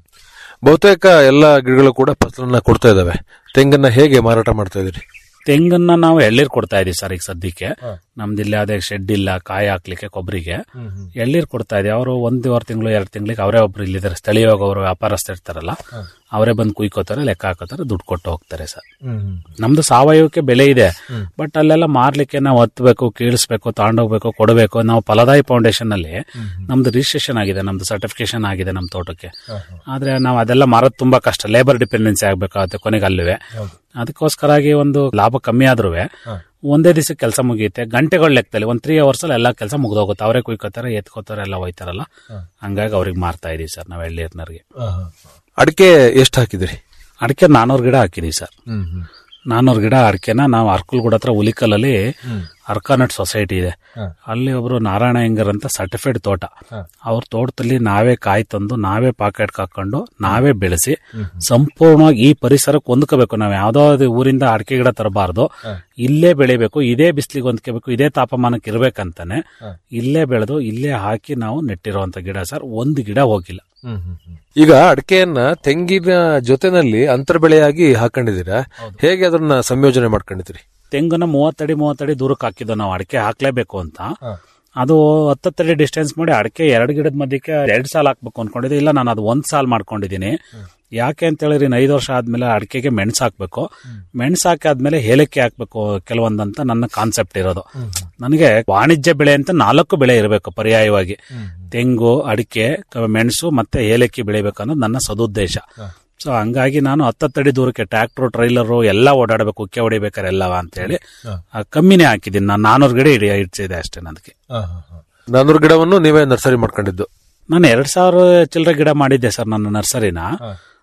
Speaker 8: ಬಹುತೇಕ ಎಲ್ಲ ಗಿಡಗಳು ಕೂಡ ಫಸಲನ್ನ ಕೊಡ್ತಾ ಇದಾವೆ ತೆಂಗನ್ನ ಹೇಗೆ ಮಾರಾಟ ಮಾಡ್ತಾ ಇದ್ರಿ
Speaker 9: ತೆಂಗನ್ನ ನಾವು ಎಳ್ನೀರ್ ಕೊಡ್ತಾ ಇದೀವಿ ಸರ್ ಈಗ ಸದ್ಯಕ್ಕೆ ನಮ್ದಿಲ್ಲ ಅದೇ ಶೆಡ್ ಇಲ್ಲ ಕಾಯಿ ಹಾಕ್ಲಿಕ್ಕೆ ಕೊಬ್ಬರಿಗೆ ಎಳ್ನೀರ್ ಕೊಡ್ತಾ ಇದೀವಿ ಅವರು ಒಂದೂವರೆ ತಿಂಗಳು ಎರಡು ತಿಂಗಳಿಗೆ ಅವರೇ ಒಬ್ರು ಇಲ್ಲಿದ್ದಾರೆ ಸ್ಥಳೀಯವಾಗಿ ಅವರು ವ್ಯಾಪಾರಸ್ಥರು ಇರ್ತಾರಲ್ಲ ಅವರೇ ಬಂದು ಕುಯ್ಕೋತಾರೆ ಲೆಕ್ಕ ಹಾಕೋತಾರೆ ದುಡ್ಡು ಕೊಟ್ಟು ಹೋಗ್ತಾರೆ ಸರ್ ನಮ್ದು ಸಾವಯವಕ್ಕೆ ಬೆಲೆ ಇದೆ ಬಟ್ ಅಲ್ಲೆಲ್ಲ ಮಾರ್ಲಿಕ್ಕೆ ನಾವು ಹತ್ಬೇಕು ಕೀಳಿಸ್ಬೇಕು ತಗೊಂಡೋಗ್ಬೇಕು ಕೊಡಬೇಕು ನಾವು ಫಲದಾಯಿ ಫೌಂಡೇಶನ್ ಅಲ್ಲಿ ನಮ್ದು ರಿಜಿಸ್ಟ್ರೇಷನ್ ಆಗಿದೆ ನಮ್ದು ಸರ್ಟಿಫಿಕೇಶನ್ ಆಗಿದೆ ನಮ್ಮ ತೋಟಕ್ಕೆ ಆದ್ರೆ ನಾವು ಅದೆಲ್ಲ ಮಾರೋದು ತುಂಬಾ ಕಷ್ಟ ಲೇಬರ್ ಡಿಪೆಂಡೆನ್ಸಿ ಆಗ್ಬೇಕಾಗುತ್ತೆ ಕೊನೆಗೆ ಅಲ್ಲವೇ ಅದಕ್ಕೋಸ್ಕರಾಗಿ ಒಂದು ಲಾಭ ಕಮ್ಮಿ ಆದ್ರೂ ಒಂದೇ ದಿವಸ ಕೆಲಸ ಮುಗಿಯುತ್ತೆ ಗಂಟೆಗಳ ಲೆಕ್ಕದಲ್ಲಿ ಒಂದ್ ತ್ರೀ ಅವರ್ಸ್ ಅಲ್ಲಿ ಎಲ್ಲ ಕೆಲಸ ಮುಗ್ದೋಗುತ್ತೆ ಅವರೇ ಕುಯ್ಕೋತಾರೆ ಎತ್ಕೋತಾರೆ ಎಲ್ಲ ಹೋಯ್ತಾರಲ್ಲ ಹಂಗಾಗಿ ಅವ್ರಿಗೆ ಮಾರ್ತಾ ಇದೀವಿ ಸರ್ ನಾವು ಎಳ್ನೀರ್ನವ್ರಿಗೆ
Speaker 8: ಅಡಿಕೆ ಎಷ್ಟು ಹಾಕಿದ್ರಿ
Speaker 9: ಅಡಿಕೆ ನಾನೂರು ಗಿಡ ಹಾಕಿದೀವಿ ಸರ್ ನಾನೂರು ಗಿಡ ಅಡಿಕೆನ ನಾವು ಅರ್ಕಲ್ಗೂಡ ಹತ್ರ ಹುಲಿಕಲ್ಲಲ್ಲಿ ಅರ್ಕಾನಟ್ ಸೊಸೈಟಿ ಇದೆ ಅಲ್ಲಿ ಒಬ್ರು ನಾರಾಯಣ ಹೆಂಗರ್ ಅಂತ ಸರ್ಟಿಫೈಡ್ ತೋಟ ಅವ್ರ ತೋಟದಲ್ಲಿ ನಾವೇ ಕಾಯಿ ತಂದು ನಾವೇ ಪಾಕೆಟ್ ಹಾಕೊಂಡು ನಾವೇ ಬೆಳೆಸಿ ಸಂಪೂರ್ಣವಾಗಿ ಈ ಪರಿಸರಕ್ಕೆ ಹೊಂದ್ಕೋಬೇಕು ನಾವು ಯಾವ್ದೋ ಊರಿಂದ ಅಡಿಕೆ ಗಿಡ ತರಬಾರ್ದು ಇಲ್ಲೇ ಬೆಳಿಬೇಕು ಇದೇ ಬಿಸಿಲಿಗೆ ಹೊಂದ್ಕೋಬೇಕು ಇದೇ ತಾಪಮಾನಕ್ಕೆ ಇರ್ಬೇಕಂತಾನೆ ಇಲ್ಲೇ ಬೆಳೆದು ಇಲ್ಲೇ ಹಾಕಿ ನಾವು ನೆಟ್ಟಿರುವಂತ ಗಿಡ ಸರ್ ಒಂದು ಗಿಡ ಹೋಗಿಲ್ಲ
Speaker 8: ಈಗ ಅಡಿಕೆಯನ್ನ ತೆಂಗಿನ ಜೊತೆನಲ್ಲಿ ಅಂತರ ಬೆಳೆಯಾಗಿ ಹಾಕೊಂಡಿದ್ದೀರಾ ಹೇಗೆ ಅದನ್ನ ಸಂಯೋಜನೆ ಮಾಡ್ಕೊಂಡಿದ್ದೀರಿ
Speaker 9: ತೆಂಗನ್ನ ಮೂವತ್ತಡಿ ಮೂವತ್ತಡಿ ದೂರಕ್ಕೆ ಹಾಕಿದ್ದು ನಾವು ಅಡಿಕೆ ಹಾಕ್ಲೇಬೇಕು ಅಂತ ಅದು ಹತ್ತತ್ತಡಿ ಡಿಸ್ಟೆನ್ಸ್ ಮಾಡಿ ಅಡಿಕೆ ಎರಡು ಗಿಡದ ಮಧ್ಯಕ್ಕೆ ಎರಡ್ ಸಾಲ ಹಾಕ್ಬೇಕು ಅನ್ಕೊಂಡಿದ್ದೆ ಇಲ್ಲ ನಾನು ಅದು ಒಂದ್ ಸಾಲ್ ಮಾಡ್ಕೊಂಡಿದ್ದೀನಿ ಯಾಕೆ ಅಂತ ಹೇಳಿದ್ರೆ ಇನ್ನು ಐದು ವರ್ಷ ಆದ್ಮೇಲೆ ಅಡಿಕೆಗೆ ಮೆಣಸು ಹಾಕ್ಬೇಕು ಮೆಣಸು ಹಾಕಾದ್ಮೇಲೆ ಏಲಕ್ಕಿ ಹಾಕ್ಬೇಕು ಕೆಲವೊಂದಂತ ನನ್ನ ಕಾನ್ಸೆಪ್ಟ್ ಇರೋದು ನನಗೆ ವಾಣಿಜ್ಯ ಬೆಳೆ ಅಂತ ನಾಲ್ಕು ಬೆಳೆ ಇರಬೇಕು ಪರ್ಯಾಯವಾಗಿ ತೆಂಗು ಅಡಿಕೆ ಕ- ಮೆಣಸು ಮತ್ತೆ ಏಲಕ್ಕಿ ಬೆಳಿಬೇಕು ಅನ್ನೋದು ನನ್ನ ಸದುದ್ದೇಶ ಸೊ ಹಂಗಾಗಿ ನಾನು ಹತ್ತತ್ತಡಿ ದೂರಕ್ಕೆ ಟ್ರ್ಯಾಕ್ಟರ್ ಟ್ರೈಲರು ಎಲ್ಲ ಓಡಾಡಬೇಕು ಉಕ್ಕೆ ಹೊಡಿಬೇಕಾರೆ ಎಲ್ಲವ ಅಂತ ಹೇಳಿ ಆ, ಕಮ್ಮಿನೇ ಹಾಕಿದ್ದೀನಿ ನಾನು ನಾನೂರು ಗಿಡ ಇಡಿ ಇಡ್ಸಿದೆ ಅಷ್ಟೇ ಅದಕ್ಕೆ
Speaker 8: ನಾನೂರು ಗಿಡವನ್ನು ನೀವೇ ನರ್ಸರಿ ಮಾಡ್ಕೊಂಡಿದ್ದು
Speaker 9: ನಾನು ಎರಡ್ ಸಾವಿರ ಚಿಲ್ಲರೆ ಗಿಡ ಮಾಡಿದ್ದೆ ಸರ್ ನನ್ನ ನರ್ಸರಿನ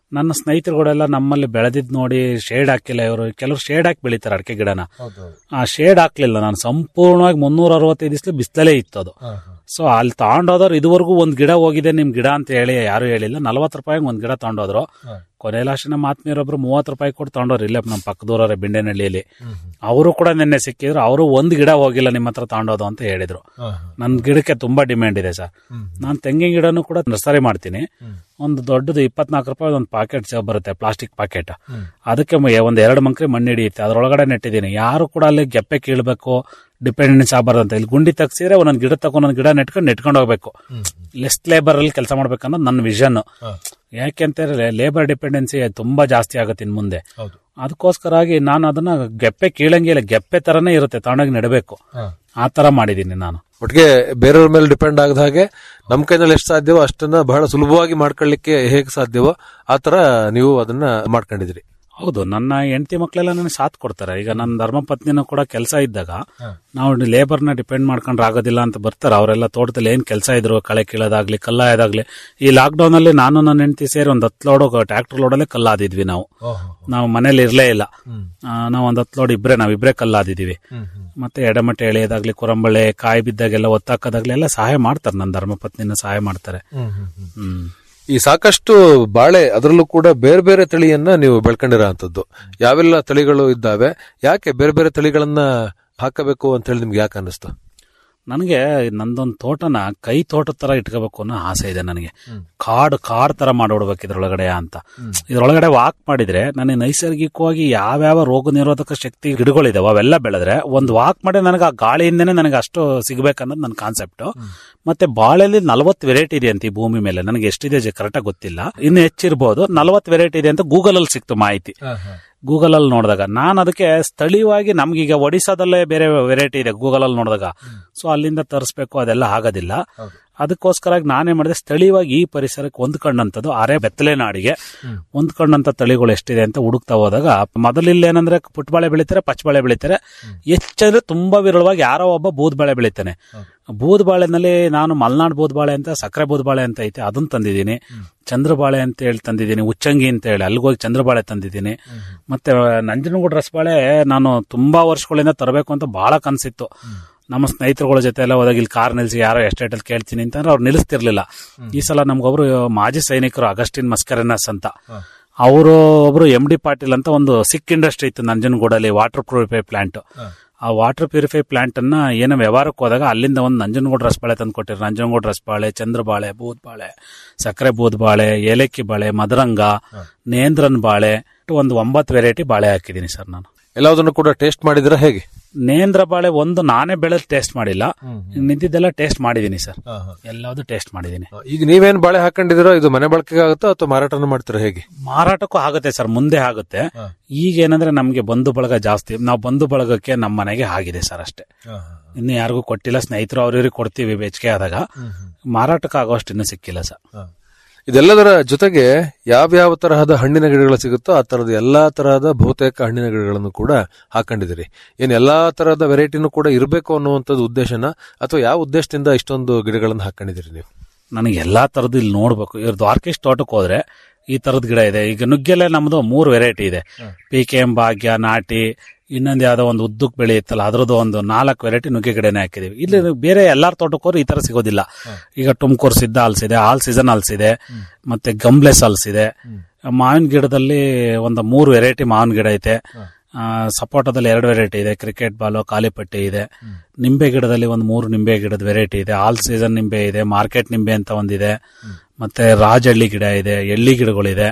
Speaker 9: ನನ್ನ ಸ್ನೇಹಿತರುಗಳೆಲ್ಲ ನಮ್ಮಲ್ಲಿ ಬೆಳೆದಿದ್ ನೋಡಿ ಶೇಡ್ ಹಾಕಿಲ್ಲ ಇವರು ಕೆಲವರು ಶೇಡ್ ಹಾಕಿ ಬೆಳಿತಾರೆ ಅಡಿಕೆ ಗಿಡನ ಆ ಶೇಡ್ ಹಾಕ್ಲಿಲ್ಲ ನಾನು ಸಂಪೂರ್ಣವಾಗಿ ಮುನ್ನೂರ ಅರವತ್ತೈದು ದಿವಸ ಬಿಸ್ತಲೇ ಇತ್ತು ಅದು ಸೊ ಅಲ್ಲಿ ತಗೊಂಡೋದವ್ರು ಇದುವರೆಗೂ ಒಂದ್ ಗಿಡ ಹೋಗಿದೆ ನಿಮ್ ಗಿಡ ಅಂತ ಹೇಳಿ ಯಾರು ಹೇಳಿಲ್ಲ ನಲ್ವತ್ತು ರೂಪಾಯಿಗೆ ಒಂದ್ ಗಿಡ ತಗೊಂಡೋದ್ರು ಕೊನೆ ಲಾಸ್ಟ್ ನಮ್ಮ ಆತ್ಮೀಯರೊಬ್ರು ಮೂವತ್ತು ರೂಪಾಯಿ ಕೊಟ್ಟು ತಗೊಂಡವ್ರು ಇಲ್ಲೇ ನಮ್ಮ ಪಕ್ಕದೂರವ್ರೆ ಬಿಂಡೆನಹಳ್ಳಿಯಲ್ಲಿ ಅವರು ಕೂಡ ನಿನ್ನೆ ಸಿಕ್ಕಿದ್ರು ಅವರು ಒಂದ್ ಗಿಡ ಹೋಗಿಲ್ಲ ನಿಮ್ಮ ಹತ್ರ ತಗೊಂಡೋದು ಅಂತ ಹೇಳಿದ್ರು ನನ್ನ ಗಿಡಕ್ಕೆ ತುಂಬಾ ಡಿಮ್ಯಾಂಡ್ ಇದೆ ಸರ್ ನಾನು ತೆಂಗಿನ ಗಿಡನೂ ಕೂಡ ನರ್ಸರಿ ಮಾಡ್ತೀನಿ ಒಂದು ದೊಡ್ಡದು ಇಪ್ಪತ್ನಾಲ್ಕು ರೂಪಾಯಿ ಒಂದು ಪಾಕೆಟ್ ಬರುತ್ತೆ ಪ್ಲಾಸ್ಟಿಕ್ ಪಾಕೆಟ್ ಅದಕ್ಕೆ ಮ- ಒಂದ್ ಎರಡು ಮಂಕ್ರಿ ಮಣ್ಣು ಹಿಡಿಯುತ್ತೆ ಅದ್ರೊಳಗಡೆ ನೆಟ್ಟಿದ್ದೀನಿ ಯಾರು ಕೂಡ ಅಲ್ಲಿ ಗೆಪ್ಪೆ ಕೀಳ್ಬೇಕು ಡಿಪೆಂಡೆನ್ಸ್ ಆಗಬಾರ್ದು ಅಂತ ಇಲ್ಲಿ ಗುಂಡಿ ತಗ್ಸಿದ್ರೆ ಒಂದೊಂದು ಗಿಡ ತಗೊಂಡ್ ಒಂದೊಂದು ಗಿಡ ನೆಟ್ಕೊಂಡು ನೆಟ್ಕೊಂಡು ಹೋಗ್ಬೇಕು ಲೆಸ್ ಲೇಬರ್ ಅಲ್ಲಿ ಕೆಲಸ ಮಾಡ್ಬೇಕನ್ನೋದು ನನ್ನ ವಿಷನ್ ಯಾಕೆಂತಂದ್ರೆ ಲೇಬರ್ ಡಿಪೆಂಡೆನ್ಸಿ ತುಂಬಾ ಜಾಸ್ತಿ ಆಗುತ್ತೆ ಇನ್ ಮುಂದೆ ಅದಕ್ಕೋಸ್ಕರಾಗಿ ನಾನು ಅದನ್ನ ಗೆಪ್ಪೆ ಕೀಳಂಗಿಲ್ಲ ಗೆಪ್ಪೆ ತರನೇ ಇರುತ್ತೆ ತಗೊಂಡೋಗಿ ನೆಡಬೇಕು ಆ ತರ ಮಾಡಿದೀನಿ ನಾನು
Speaker 8: ಒಟ್ಟಿಗೆ ಬೇರೆಯವ್ರ ಮೇಲೆ ಡಿಪೆಂಡ್ ಆಗದ ಹಾಗೆ ನಮ್ ಕೈನಲ್ಲಿ ಎಷ್ಟು ಸಾಧ್ಯವೋ ಅಷ್ಟನ್ನ ಬಹಳ ಸುಲಭವಾಗಿ ಮಾಡ್ಕೊಳ್ಳಿಕ್ಕೆ ಹೇಗೆ ಸಾಧ್ಯವೋ ಆ ತರ ನೀವು ಅದನ್ನ ಮಾಡ್ಕೊಂಡಿದ್ರಿ
Speaker 9: ಹೌದು ನನ್ನ ಹೆಂಡತಿ ಮಕ್ಕಳೆಲ್ಲ ನನಗೆ ಸಾಥ್ ಕೊಡ್ತಾರೆ ಈಗ ನನ್ನ ಧರ್ಮಪತ್ನಿನೂ ಕೂಡ ಕೆಲಸ ಇದ್ದಾಗ ನಾವು ಲೇಬರ್ನ ಡಿಪೆಂಡ್ ಮಾಡ್ಕೊಂಡ್ರೆ ಆಗೋದಿಲ್ಲ ಅಂತ ಬರ್ತಾರೆ ಅವರೆಲ್ಲ ತೋಟದಲ್ಲಿ ಏನ್ ಕೆಲಸ ಇದ್ರು ಕಳೆ ಕೀಳೋದಾಗ್ಲಿ ಕಲ್ಲಾಯೋದಾಗ್ಲಿ ಈ ಲಾಕ್ಡೌನ್ ಅಲ್ಲಿ ನಾನು ನನ್ನ ಹೆಂಡತಿ ಸೇರಿ ಒಂದ್ ಹತ್ತು ಲೋಡ್ ಟ್ರ್ಯಾಕ್ಟರ್ ಲೋಡಲ್ಲೇ ಕಲ್ಲಾದಿದ್ವಿ ನಾವು ನಾವು ಮನೇಲಿ ಇರ್ಲೇ ಇಲ್ಲ ಆ, ನಾವು ಒಂದ್ ಹತ್ತು ಲೋಡ್ ಇಬ್ರೆ ನಾವ್ ಇಬ್ರೇ ಕಲ್ಲಾದಿದೀವಿ ಮತ್ತೆ ಎಡಮಟ್ಟೆ ಎಳೆಯೋದಾಗ್ಲಿ ಕುರಂಬಳೆ ಕಾಯಿ ಬಿದ್ದಾಗೆಲ್ಲ ಒತ್ತಾಕೋದಾಗ್ಲಿ ಎಲ್ಲ ಸಹಾಯ ಮಾಡ್ತಾರೆ ನನ್ನ ಧರ್ಮಪತ್ನಿನ ಸಹಾಯ ಮಾಡ್ತಾರೆ ಹ್ಮ್
Speaker 8: ಈ ಸಾಕಷ್ಟು ಬಾಳೆ ಅದರಲ್ಲೂ ಕೂಡ ಬೇರೆ ಬೇರೆ ತಳಿಯನ್ನ ನೀವು ಬೆಳ್ಕೊಂಡಿರೋ ಅಂತದ್ದು ಯಾವೆಲ್ಲ ತಳಿಗಳು ಇದ್ದಾವೆ ಯಾಕೆ ಬೇರೆ ಬೇರೆ ತಳಿಗಳನ್ನ ಹಾಕಬೇಕು ಅಂತ ಹೇಳಿ ನಿಮ್ಗೆ ಯಾಕೆ ಅನ್ನಿಸ್ತು
Speaker 9: ನನಗೆ ನಂದೊಂದು ತೋಟನ ಕೈ ತೋಟದ ತರ ಇಟ್ಕೋಬೇಕು ಅನ್ನೋ ಆಸೆ ಇದೆ ನನಗೆ ಕಾಡು ಕಾಡ್ ತರ ಮಾಡಿಬಿಡ್ಬೇಕು ಇದ್ರೊಳಗಡೆ ಅಂತ ಇದ್ರೊಳಗಡೆ ವಾಕ್ ಮಾಡಿದ್ರೆ ನನಗೆ ನೈಸರ್ಗಿಕವಾಗಿ ಯಾವ್ಯಾವ ರೋಗ ನಿರೋಧಕ ಶಕ್ತಿ ಗಿಡಗಳಿದಾವೆ ಅವೆಲ್ಲ ಬೆಳೆದ್ರೆ ಒಂದು ವಾಕ್ ಮಾಡಿ ನನಗೆ ಆ ಗಾಳಿಯಿಂದನೇ ನನಗೆ ಅಷ್ಟು ಸಿಗ್ಬೇಕನ್ನೋದು ನನ್ನ ಕಾನ್ಸೆಪ್ಟ್ ಮತ್ತೆ ಬಾಳೆಲಿ ನಲವತ್ತು ವೆರೈಟಿ ಇದೆ ಅಂತ ಈ ಭೂಮಿ ಮೇಲೆ ನನಗೆ ಎಷ್ಟಿದೆ ಕರೆಕ್ಟಾಗಿ ಗೊತ್ತಿಲ್ಲ ಇನ್ನು ಹೆಚ್ಚಿರ್ಬೋದು ನಲವತ್ತು ವೆರೈಟಿ ಇದೆ ಅಂತ ಗೂಗಲ್ ಅಲ್ಲಿ ಸಿಕ್ತು ಮಾಹಿತಿ ಗೂಗಲ್ ಅಲ್ಲಿ ನೋಡಿದಾಗ ನಾನು ಅದಕ್ಕೆ ಸ್ಥಳೀಯವಾಗಿ ನಮ್ಗೀಗ ಒಡಿಸಾದಲ್ಲೇ ಬೇರೆ ವೆರೈಟಿ ಇದೆ ಗೂಗಲ್ ಅಲ್ಲಿ ನೋಡಿದಾಗ ಸೊ ಅಲ್ಲಿಂದ ತರಿಸ್ಬೇಕು ಅದೆಲ್ಲ ಆಗೋದಿಲ್ಲ ಅದಕ್ಕೋಸ್ಕರ ನಾನೇ ಮಾಡಿದೆ ಸ್ಥಳೀಯವಾಗಿ ಈ ಪರಿಸರಕ್ಕೆ ಹೊಂದ್ಕೊಂಡಂಥದ್ದು ಅರೆ ಬೆತ್ತಲೆ ನಾಡಿಗೆ ಹೊಂದ್ಕೊಂಡಂತ ತಳಿಗಳು ಎಷ್ಟಿದೆ ಅಂತ ಹುಡುಕ್ತಾ ಹೋದಾಗ ಮೊದಲಿಲ್ಲ ಏನಂದ್ರೆ ಪುಟ್ಬಾಳೆ ಬೆಳಿತಾರೆ ಪಚ್ಚಬಾಳೆ ಬೆಳಿತಾರೆ ಹೆಚ್ಚಂದ್ರೆ ತುಂಬಾ ವಿರಳವಾಗಿ ಯಾರೋ ಒಬ್ಬ ಬೂದ್ ಬಾಳೆ ಬೆಳಿತಾನೆ ಬೂದ್ ಬಾಳೆನಲ್ಲಿ ನಾನು ಮಲ್ನಾಡ್ ಬೂದ್ ಬಾಳೆ ಅಂತ ಸಕ್ಕರೆ ಬೂದ್ ಬಾಳೆ ಅಂತ ಐತೆ ಅದನ್ನ ತಂದಿದ್ದೀನಿ ಚಂದ್ರಬಾಳೆ ಅಂತ ಹೇಳಿ ತಂದಿದ್ದೀನಿ ಉಚ್ಚಂಗಿ ಅಂತ ಹೇಳಿ ಅಲ್ಲಿಗೋಗಿ ಚಂದ್ರಬಾಳೆ ತಂದಿದ್ದೀನಿ ಮತ್ತೆ ನಂಜನಗೂಡು ರಸಬಾಳೆ ನಾನು ತುಂಬಾ ವರ್ಷಗಳಿಂದ ತರಬೇಕು ಅಂತ ಬಹಳ ಕನಸಿತ್ತು ನಮ್ಮ ಸ್ನೇಹಿತರುಗಳ ಜೊತೆ ಎಲ್ಲ ಹೋದಾಗ ಇಲ್ಲಿ ಕಾರ್ ನಿಲ್ಸಿ ಯಾರೋ ಎಸ್ಟೇಟ್ ಅಲ್ಲಿ ಕೇಳ್ತೀನಿ ಅಂತಂದ್ರೆ ಅವ್ರು ನಿಲ್ಲಿಸ್ತಿರ್ಲಿಲ್ಲ ಈ ಸಲ ನಮ್ಗೊಬ್ರು ಮಾಜಿ ಸೈನಿಕರು ಅಗಸ್ಟಿನ್ ಮಸ್ಕರೆನಸ್ ಅಂತ ಅವರು ಒಬ್ರು ಎಂ ಡಿ ಪಾಟೀಲ್ ಅಂತ ಒಂದು ಸಿಕ್ ಇಂಡಸ್ಟ್ರಿ ಇತ್ತು ನಂಜನಗೂಡಲ್ಲಿ ವಾಟರ್ ಪ್ಯೂರಿಫೈ ಪ್ಲಾಂಟ್ ಆ ವಾಟರ್ ಪ್ಯೂರಿಫೈ ಪ್ಲಾಂಟ್ ಅನ್ನ ಏನೋ ವ್ಯವಹಾರಕ್ಕೆ ಹೋದಾಗ ಅಲ್ಲಿಂದ ಒಂದು ನಂಜನಗೂಡು ರಸಬಾಳೆ ತಂದು ಕೊಟ್ಟಿರು ನಂಜನಗೂಡು ರಸಬಾಳೆ ಚಂದ್ರಬಾಳೆ ಬೂದ್ಬಾಳೆ ಸಕ್ಕರೆ ಬೂದ್ಬಾಳೆ ಏಲಕ್ಕಿ ಬಾಳೆ ಮದರಂಗ ನೇಂದ್ರನ್ ಬಾಳೆ ಒಂದು ಒಂಬತ್ತು ವೆರೈಟಿ ಬಾಳೆ ಹಾಕಿದ್ದೀನಿ ಸರ್ ನಾನು
Speaker 8: ಎಲ್ಲದನ್ನು ಕೂಡ ಟೇಸ್ಟ್ ಮಾಡಿದ್ರೆ ಹೇಗೆ
Speaker 9: ನೇಂದ್ರ ಬಾಳೆ ಒಂದು ನಾನೇ ಬೆಳೆದ್ ಟೇಸ್ಟ್ ಮಾಡಿಲ್ಲ ನಿಂತಿದ್ದೆಲ್ಲ ಟೇಸ್ಟ್ ಮಾಡಿದೀನಿ ಸರ್ ಎಲ್ಲಾವುದು ಟೇಸ್ಟ್ ಮಾಡಿದೀನಿ
Speaker 8: ಈಗ ನೀವೇನ್ ಬಾಳೆ ಹಾಕೊಂಡಿದಿರೋ ಇದು ಮನೆ ಬಳಕೆಗೆ ಆಗುತ್ತೋ ಅಥವಾ ಮಾರಾಟನ ಮಾಡ್ತೀರಾ ಹೇಗೆ
Speaker 9: ಮಾರಾಟಕ್ಕೂ ಆಗುತ್ತೆ ಸರ್ ಮುಂದೆ ಆಗುತ್ತೆ ಈಗ ಏನಂದ್ರೆ ನಮ್ಗೆ ಬಂಧು ಬಳಗ ಜಾಸ್ತಿ ನಾವು ಬಂಧು ಬಳಗಕ್ಕೆ ನಮ್ಮ ಮನೆಗೆ ಆಗಿದೆ ಸರ್ ಅಷ್ಟೇ ಇನ್ನು ಯಾರಿಗೂ ಕೊಟ್ಟಿಲ್ಲ ಸ್ನೇಹಿತರು ಅವ್ರಿವ್ರಿಗೆ ಕೊಡ್ತೀವಿ ಬೆಚ್ಕೆ ಆದಾಗ ಮಾರಾಟಕ್ಕೆ ಆಗೋಷ್ಟು ಇನ್ನೂ ಸಿಕ್ಕಿಲ್ಲ ಸರ್
Speaker 8: ಇದೆಲ್ಲದರ ಜೊತೆಗೆ ಯಾವ್ಯಾವ ತರಹದ ಹಣ್ಣಿನ ಗಿಡಗಳು ಸಿಗುತ್ತೋ ಆ ತರದ ಎಲ್ಲಾ ತರಹದ ಬಹುತೇಕ ಹಣ್ಣಿನ ಗಿಡಗಳನ್ನು ಕೂಡ ಹಾಕೊಂಡಿದಿರಿ ಏನ್ ಎಲ್ಲಾ ತರಹದ ವೆರೈಟಿನೂ ಕೂಡ ಇರಬೇಕು ಅನ್ನುವಂಥದ್ದು ಉದ್ದೇಶನ ಅಥವಾ ಯಾವ ಉದ್ದೇಶದಿಂದ ಇಷ್ಟೊಂದು ಗಿಡಗಳನ್ನು ಹಾಕೊಂಡಿದಿರಿ ನೀವು
Speaker 9: ನನಗೆ ಎಲ್ಲಾ ತರದ್ದು ಇಲ್ಲಿ ನೋಡ್ಬೇಕು ಇವ್ರ ದ್ವಾರಕೇಶ್ ತೋಟಕ್ಕೆ ಹೋದ್ರೆ ಈ ತರದ ಗಿಡ ಇದೆ ಈಗ ನುಗ್ಗೆಲೆ ನಮ್ದು ಮೂರು ವೆರೈಟಿ ಇದೆ ಪಿ ಕೆ ಎಂ ಭಾಗ್ಯ ನಾಟಿ ಇನ್ನೊಂದು ಯಾವ್ದೋ ಒಂದು ಉದ್ದಕ್ ಬೆಳೆಯುತ್ತಲ್ಲ ಅದ್ರದ್ದು ಒಂದು ನಾಲ್ಕು ವೆರೈಟಿ ನುಗ್ಗೆ ಗಿಡನೇ ಹಾಕಿದೀವಿ ಇಲ್ಲಿ ಬೇರೆ ಎಲ್ಲಾರ ತೋಟಕ್ಕೆ ಹೋದ್ರೆ ಈ ತರ ಸಿಗೋದಿಲ್ಲ ಈಗ ತುಮಕೂರು ಸಿದ್ಧ ಹಲ್ಸಿದೆ ಆಲ್ ಸೀಸನ್ ಹಲ್ಸಿದೆ ಮತ್ತೆ ಗಂಬ್ಲೆಸ್ ಹಲ್ಸಿದೆ ಮಾವಿನ ಗಿಡದಲ್ಲಿ ಒಂದು ಮೂರು ವೆರೈಟಿ ಮಾವಿನ ಗಿಡ ಐತೆ ಆ, ಸಪೋಟದಲ್ಲಿ ಎರಡು ವೆರೈಟಿ ಇದೆ ಕ್ರಿಕೆಟ್ ಬಾಲು ಕಾಲಿಪಟ್ಟಿ ಇದೆ ನಿಂಬೆ ಗಿಡದಲ್ಲಿ ಒಂದು ಮೂರು ನಿಂಬೆ ಗಿಡದ ವೆರೈಟಿ ಇದೆ ಆಲ್ ಸೀಸನ್ ನಿಂಬೆ ಇದೆ ಮಾರ್ಕೆಟ್ ನಿಂಬೆ ಅಂತ ಒಂದಿದೆ ಮತ್ತೆ ರಾಜಹಳ್ಳಿ ಗಿಡ ಇದೆ ಎಳ್ಳಿ ಗಿಡಗಳಿದೆ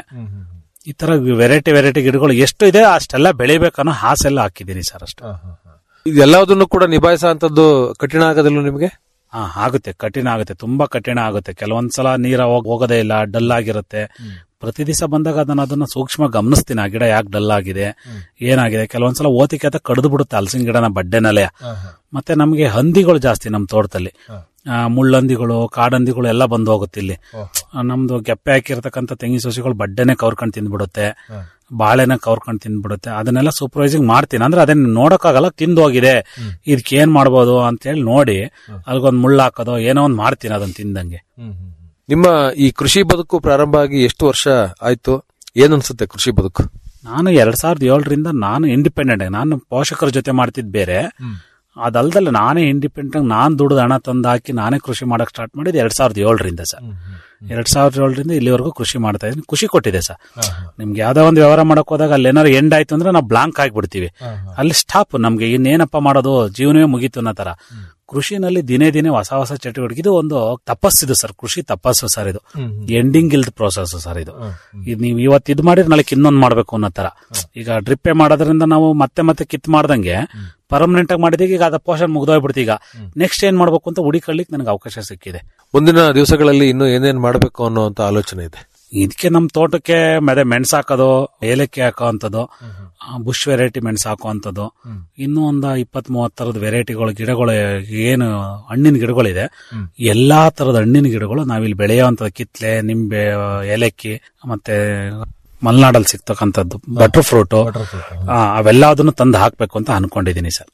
Speaker 9: ಈ ತರ ವೆರೈಟಿ ವೆರೈಟಿ ಗಿಡಗಳು ಎಷ್ಟು ಇದೆ ಅಷ್ಟೆಲ್ಲ ಬೆಳಿಬೇಕನ್ನೋ ಹಾಸೆಲ್ಲ ಹಾಕಿದ್ದೀನಿ ಸರ್ ಅಷ್ಟು
Speaker 8: ಇದೆಲ್ಲದನ್ನು ಕೂಡ ನಿಭಾಯಿಸೋ ಅಂತದ್ದು ಕಠಿಣ ಆಗೋದಿಲ್ಲ ನಿಮಗೆ
Speaker 9: ಹಾ ಆಗುತ್ತೆ ಕಠಿಣ ಆಗುತ್ತೆ ತುಂಬಾ ಕಠಿಣ ಆಗುತ್ತೆ ಕೆಲವೊಂದ್ಸಲ ನೀರ ಹೋಗ್- ಹೋಗೋದೇ ಇಲ್ಲ ಡಲ್ ಆಗಿರುತ್ತೆ ಪ್ರತಿ ದಿವಸ ಬಂದಾಗ ಅದನ್ನ ಅದನ್ನ ಸೂಕ್ಷ್ಮ ಗಮನಿಸ್ತೀನಿ ಆ ಗಿಡ ಯಾಕೆ ಡಲ್ ಆಗಿದೆ ಏನಾಗಿದೆ ಕೆಲವೊಂದ್ಸಲ ಓತಿಕೆ ಅಂತ ಕಡ್ದು ಬಿಡುತ್ತೆ ಹಲಸಿನ ಗಿಡನ ಬಡ್ಡೆನಲ್ಲೇ ಮತ್ತೆ ನಮಗೆ ಹಂದಿಗಳು ಜಾಸ್ತಿ ನಮ್ಮ ತೋಟದಲ್ಲಿ ಆ, ಮುಳ್ಳಂದಿಗಳು ಕಾಡಂದಿಗಳು ಎಲ್ಲ ಬಂದು ಹೋಗುತ್ತೆ ಇಲ್ಲಿ ಆ, ನಮ್ದು ಗೆಪ್ಪೆ ಹಾಕಿರ್ತಕ್ಕಂಥ ತೆಂಗಿನ ಸಸಿಗಳು ಬಡ್ಡೆನೆ ಕವರ್ಕೊಂಡು ತಿಂದ್ಬಿಡುತ್ತೆ ಬಾಳೆನ ಕವರ್ಕೊಂಡು ತಿಂದ್ಬಿಡುತ್ತೆ ಅದನ್ನೆಲ್ಲ ಸೂಪರ್ವೈಸಿಂಗ್ ಮಾಡ್ತೀನಿ ಅಂದ್ರೆ ಅದನ್ನ ನೋಡಕ್ಕಾಗಲ್ಲ ತಿಂದು ಹೋಗಿದೆ ಇದಕ್ಕೆ ಏನ್ ಮಾಡ್ಬೋದು ಅಂತ ಹೇಳಿ ನೋಡಿ ಅದಕ್ಕೊಂದು ಮುಳ್ಳು ಹಾಕೋದು ಏನೋ ಒಂದು ಮಾಡ್ತೀನಿ ಅದನ್ನ ತಿಂದಂಗೆ
Speaker 8: ನಿಮ್ಮ ಈ ಕೃಷಿ ಬದುಕು ಪ್ರಾರಂಭ ಆಗಿ ಎಷ್ಟು ವರ್ಷ ಆಯ್ತು ಏನನ್ಸುತ್ತೆ ಕೃಷಿ ಬದುಕು
Speaker 9: ನಾನು ಎರಡ್ ಸಾವಿರದ ಏಳರಿಂದ ನಾನು ಇಂಡಿಪೆಂಡೆಂಟ್ ನಾನು ಪೋಷಕರ ಜೊತೆ ಮಾಡ್ತಿದ್ ಬೇರೆ ಅದಲ್ದಲ್ಲ ನಾನೇ ಇಂಡಿಪೆಂಡೆಂಟ್ ನಾನು ದುಡ್ದು ಹಣ ತಂದು ಹಾಕಿ ನಾನೇ ಕೃಷಿ ಮಾಡಕ್ ಸ್ಟಾರ್ಟ್ ಮಾಡಿದ್ದು ಎರಡ್ ಸಾವಿರದ ಏಳರಿಂದ ಸರ್ ಎರಡ್ ಸಾವಿರದ ಏಳರಿಂದ ಇಲ್ಲಿವರೆಗೂ ಕೃಷಿ ಮಾಡ್ತಾ ಇದ್ದೀನಿ ಖುಷಿ ಕೊಟ್ಟಿದೆ ಸರ್ ನಿಮ್ಗೆ ಯಾವ್ದೋ ಒಂದು ವ್ಯವಹಾರ ಮಾಡಕ್ ಹೋದಾಗ ಅಲ್ಲಿ ಏನಾದ್ರು ಎಂಡ್ ಆಯ್ತು ಅಂದ್ರೆ ನಾವು ಬ್ಲಾಂಕ್ ಆಗಿಬಿಡ್ತೀವಿ ಅಲ್ಲಿ ಸ್ಟಾಪ್ ನಮ್ಗೆ ಇನ್ನೇನಪ್ಪ ಮಾಡೋದು ಜೀವನವೇ ಮುಗೀತು ಅನ್ನೋ ತರ ಕೃಷಿನಲ್ಲಿ ದಿನೇ ದಿನೇ ಹೊಸ ಹೊಸ ಚಟುವಟಿಕೆ ಇದು ಒಂದು ತಪಸ್ಸಿದು ಸರ್ ಕೃಷಿ ತಪಸ್ಸು ಸರ್ ಇದು ಎಂಡಿಂಗ್ ಇಲ್ದ ಪ್ರೋಸೆಸ್ ಸರ್ ಇದು ಇದು ನೀವು ಇವತ್ತು ಇದು ಮಾಡಿದ್ರೆ ನಾಳೆ ಇನ್ನೊಂದು ಮಾಡ್ಬೇಕು ಅನ್ನೋ ತರ ಈಗ ಡ್ರಿಪ್ಪೆ ಮಾಡೋದ್ರಿಂದ ನಾವು ಮತ್ತೆ ಮತ್ತೆ ಕಿತ್ ಮಾಡ್ದಂಗೆ ಪರ್ಮನೆಂಟ್ ಆಗಿ ಮಾಡಿದೀಗ ಈಗ ಅದ ಪೋಷನ್ ಮುಗ್ದೋಗ್ಬಿಡ್ತು ಈಗ ನೆಕ್ಸ್ಟ್ ಏನ್ ಮಾಡ್ಬೇಕು ಅಂತ ಹುಡಿಕೊಳ್ಳಿಕ್ ನನಗೆ ಅವಕಾಶ ಸಿಕ್ಕಿದೆ
Speaker 8: ಮುಂದಿನ ದಿವಸಗಳಲ್ಲಿ ಇನ್ನು ಏನೇನ್ ಮಾಡಬೇಕು ಅನ್ನುವಂತ ಆಲೋಚನೆ ಇದೆ
Speaker 9: ಇದಕ್ಕೆ ನಮ್ ತೋಟಕ್ಕೆ ಮತ್ತೆ ಮೆಣಸು ಹಾಕೋದು ಏಲಕ್ಕಿ ಹಾಕೋ ಅಂತದ್ದು ಬುಷ್ ವೆರೈಟಿ ಮೆಣಸು ಹಾಕೋ ಅಂತದ್ದು ಇನ್ನೂ ಒಂದು ಇಪ್ಪತ್ ಮೂವತ್ ತರದ ವೆರೈಟಿಗಳು ಗಿಡಗಳು ಏನು ಹಣ್ಣಿನ ಗಿಡಗಳಿದೆ ಎಲ್ಲಾ ತರದ ಹಣ್ಣಿನ ಗಿಡಗಳು ನಾವಿಲ್ಲಿ ಬೆಳೆಯುವಂತ ಕಿತ್ಲೆ ನಿಂಬೆ ಏಲಕ್ಕಿ ಮತ್ತೆ ಮಲೆನಾಡಲ್ಲಿ ಸಿಗ್ತಕ್ಕಂಥದ್ದು ಬಟರ್ ಫ್ರೂಟ್ ಅವೆಲ್ಲದನ್ನು ತಂದು ಹಾಕ್ಬೇಕು ಅಂತ ಅನ್ಕೊಂಡಿದೀನಿ ಸರ್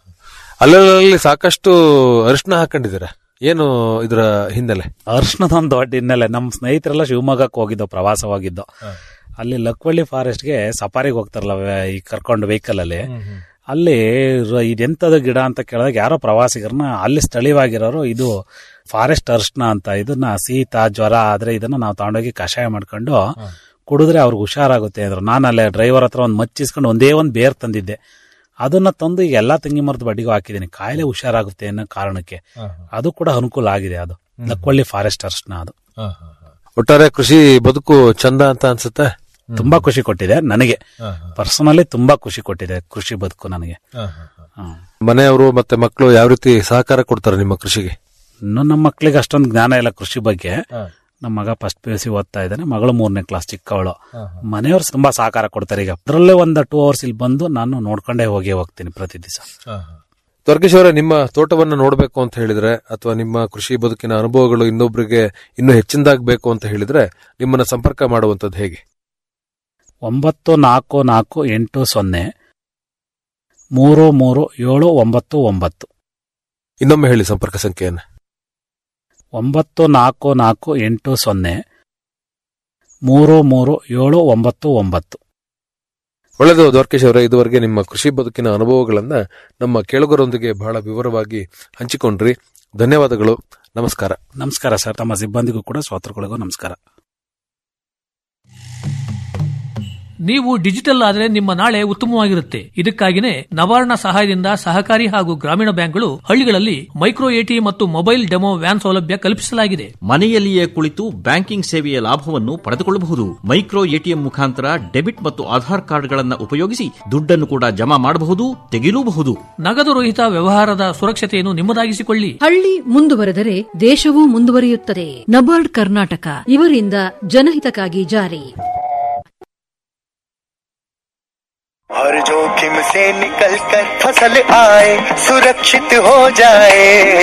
Speaker 8: ಅಲ್ಲಲ್ಲಿ ಸಾಕಷ್ಟು ಅರಿಶಿನ ಹಾಕೊಂಡಿದ್ದೀರಾ ಏನು ಇದರ ಹಿನ್ನೆಲೆ
Speaker 9: ಅರ್ಶನದ ಒಂದು ದೊಡ್ಡ ಹಿನ್ನೆಲೆ ನಮ್ಮ ಸ್ನೇಹಿತರೆಲ್ಲ ಶಿವಮೊಗ್ಗಕ್ಕೆ ಹೋಗಿದ್ದೋ ಪ್ರವಾಸವಾಗಿದ್ದೋ ಅಲ್ಲಿ ಲಕ್ವಳ್ಳಿ ಫಾರೆಸ್ಟ್ಗೆ ಸಫಾರಿಗೆ ಹೋಗ್ತಾರಲ್ಲ ವೆ- ಈ ಕರ್ಕೊಂಡು ವೆಹಿಕಲ್ ಅಲ್ಲಿ ಅಲ್ಲಿ ರ- ಇದೆಂತದ ಗಿಡ ಅಂತ ಕೇಳಿದಾಗ ಯಾರೋ ಪ್ರವಾಸಿಗರನ್ನ ಅಲ್ಲಿ ಸ್ಥಳೀಯವಾಗಿರೋರು ಇದು ಫಾರೆಸ್ಟ್ ಅರ್ಶನ ಅಂತ ಇದನ್ನ ಶೀತ ಜ್ವರ ಆದ್ರೆ ಇದನ್ನ ನಾವು ತಗೊಂಡೋಗಿ ಕಷಾಯ ಮಾಡ್ಕೊಂಡು ಕುಡಿದ್ರೆ ಅವ್ರಿಗೆ ಹುಷಾರಾಗುತ್ತೆ ಅಂದ್ರು ನಾನು ಅಲ್ಲೇ ಡ್ರೈವರ್ ಹತ್ರ ಒಂದು ಮಚ್ಚಿಸ್ಕೊಂಡು ಒಂದೇ ಒಂದು ಬೇರ್ ತಂದಿದ್ದೆ ಅದನ್ನ ತಂದು ಈಗ ಎಲ್ಲಾ ತೆಂಗಿ ಮರದ ಬಡ್ಡಿಗೂ ಹಾಕಿದ್ದೀನಿ ಕಾಯಿಲೆ ಹುಷಾರಾಗುತ್ತೆ ಅನ್ನೋ ಕಾರಣಕ್ಕೆ ಅದು ಕೂಡ ಅನುಕೂಲ ಆಗಿದೆ ಅದು ಲಕ್ವಳ್ಳಿ ಫಾರೆಸ್ಟ್ ಅರ್ಶನ ಅದು
Speaker 8: ಒಟ್ಟಾರೆ ಕೃಷಿ ಬದುಕು ಚಂದ ಅಂತ ಅನ್ಸುತ್ತೆ
Speaker 9: ತುಂಬಾ ಖುಷಿ ಕೊಟ್ಟಿದೆ ನನಗೆ ಪರ್ಸನಲಿ ತುಂಬಾ ಖುಷಿ ಕೊಟ್ಟಿದೆ ಕೃಷಿ ಬದುಕು ನನಗೆ ಹ್ಮ್.
Speaker 8: ಮನೆಯವರು ಮತ್ತೆ ಮಕ್ಕಳು ಯಾವ ರೀತಿ ಸಹಕಾರ ಕೊಡ್ತಾರೆ ನಿಮ್ಮ ಕೃಷಿಗೆ
Speaker 9: ಇನ್ನು ನಮ್ಮ ಮಕ್ಳಿಗೆ ಅಷ್ಟೊಂದು ಜ್ಞಾನ ಇಲ್ಲ ಕೃಷಿ ಬಗ್ಗೆ ನಮ್ಮ ಮಗ ಫಸ್ಟ್ ಪಿ ಯು ಸಿ ಓದ್ತಾ ಇದ್ದಾನೆ ಮಗಳು ಮೂರನೇ ಕ್ಲಾಸ್ ಚಿಕ್ಕವಳು ಮನೆಯವ್ರು ತುಂಬಾ ಸಹಕಾರ ಕೊಡ್ತಾರೆ ಈಗ ಅದರಲ್ಲೇ ಒಂದು ಟೂ ಅವರ್ಸ್ ಇಲ್ಲಿ ಬಂದು ನಾನು ನೋಡ್ಕೊಂಡೇ ಹೋಗಿ ಹೋಗ್ತೀನಿ ಪ್ರತಿ ದಿವಸ
Speaker 8: ದ್ವಾರಕೇಶ್ ಅವರೇ ನಿಮ್ಮ ತೋಟವನ್ನ ನೋಡಬೇಕು ಅಂತ ಹೇಳಿದ್ರೆ ಅಥವಾ ನಿಮ್ಮ ಕೃಷಿ ಬದುಕಿನ ಅನುಭವಗಳು ಇನ್ನೊಬ್ಬರಿಗೆ ಇನ್ನೂ ಹೆಚ್ಚಿನದಾಗಬೇಕು ಅಂತ ಹೇಳಿದ್ರೆ ನಿಮ್ಮನ್ನ ಸಂಪರ್ಕ ಮಾಡುವಂತದ್ದು ಹೇಗೆ
Speaker 9: ಒಂಬತ್ತು ನಾಲ್ಕು ನಾಲ್ಕು ಎಂಟು ಸೊನ್ನೆ ಮೂರು ಮೂರು ಏಳು ಒಂಬತ್ತು ಒಂಬತ್ತು
Speaker 8: ಇನ್ನೊಮ್ಮೆ ಹೇಳಿ ಸಂಪರ್ಕ ಸಂಖ್ಯೆಯನ್ನು
Speaker 9: ಒಂಬತ್ತು ನಾಲ್ಕು ನಾಲ್ಕು ಎಂಟು ಸೊನ್ನೆ ಮೂರು ಮೂರು ಏಳು ಒಂಬತ್ತು ಒಂಬತ್ತು
Speaker 8: ಒಳ್ಳೆಯದು ದ್ವಾರಕೇಶ್ ಅವರೇ ಇದುವರೆಗೆ ನಿಮ್ಮ ಕೃಷಿ ಬದುಕಿನ ಅನುಭವಗಳನ್ನ ನಮ್ಮ ಕೇಳುಗರೊಂದಿಗೆ ಬಹಳ ವಿವರವಾಗಿ ಹಂಚಿಕೊಂಡ್ರಿ ಧನ್ಯವಾದಗಳು ನಮಸ್ಕಾರ
Speaker 9: ನಮಸ್ಕಾರ ಸರ್ ತಮ್ಮ ಸಿಬ್ಬಂದಿಗೂ ಕೂಡ ಶ್ರೋತೃಗಳಿಗೂ ನಮಸ್ಕಾರ
Speaker 10: ನೀವು ಡಿಜಿಟಲ್ ಆದರೆ ನಿಮ್ಮ ನಾಳೆ ಉತ್ತಮವಾಗಿರುತ್ತೆ ಇದಕ್ಕಾಗಿನೇ ನವಾರ್ಣ ಸಹಾಯದಿಂದ ಸಹಕಾರಿ ಹಾಗೂ ಗ್ರಾಮೀಣ ಬ್ಯಾಂಕ್ಗಳು ಹಳ್ಳಿಗಳಲ್ಲಿ ಮೈಕ್ರೋ ಎಟಿ ಮತ್ತು ಮೊಬೈಲ್ ಡೆಮೋ ವ್ಯಾನ್ ಸೌಲಭ್ಯ ಕಲ್ಪಿಸಲಾಗಿದೆ
Speaker 11: ಮನೆಯಲ್ಲಿಯೇ ಕುಳಿತು ಬ್ಯಾಂಕಿಂಗ್ ಸೇವೆಯ ಲಾಭವನ್ನು ಪಡೆದುಕೊಳ್ಳಬಹುದು ಮೈಕ್ರೋ ಎಟಿಎಂ ಮುಖಾಂತರ ಡೆಬಿಟ್ ಮತ್ತು ಆಧಾರ್ ಕಾರ್ಡ್ಗಳನ್ನು ಉಪಯೋಗಿಸಿ ದುಡ್ಡನ್ನು ಕೂಡ ಜಮಾ ಮಾಡಬಹುದು ತೆಗೆಯಲೂಬಹುದು
Speaker 10: ನಗದು ರಹಿತ ವ್ಯವಹಾರದ ಸುರಕ್ಷತೆಯನ್ನು ನಿಮ್ಮದಾಗಿಸಿಕೊಳ್ಳಿ
Speaker 12: ಹಳ್ಳಿ ಮುಂದುವರೆದರೆ ದೇಶವೂ ಮುಂದುವರಿಯುತ್ತದೆ ನಬಾರ್ಡ್ ಕರ್ನಾಟಕ ಇವರಿಂದ ಜನಹಿತಕ್ಕಾಗಿ ಜಾರಿ
Speaker 13: हर जोखिम से निकल कर फसल आए सुरक्षित हो जाए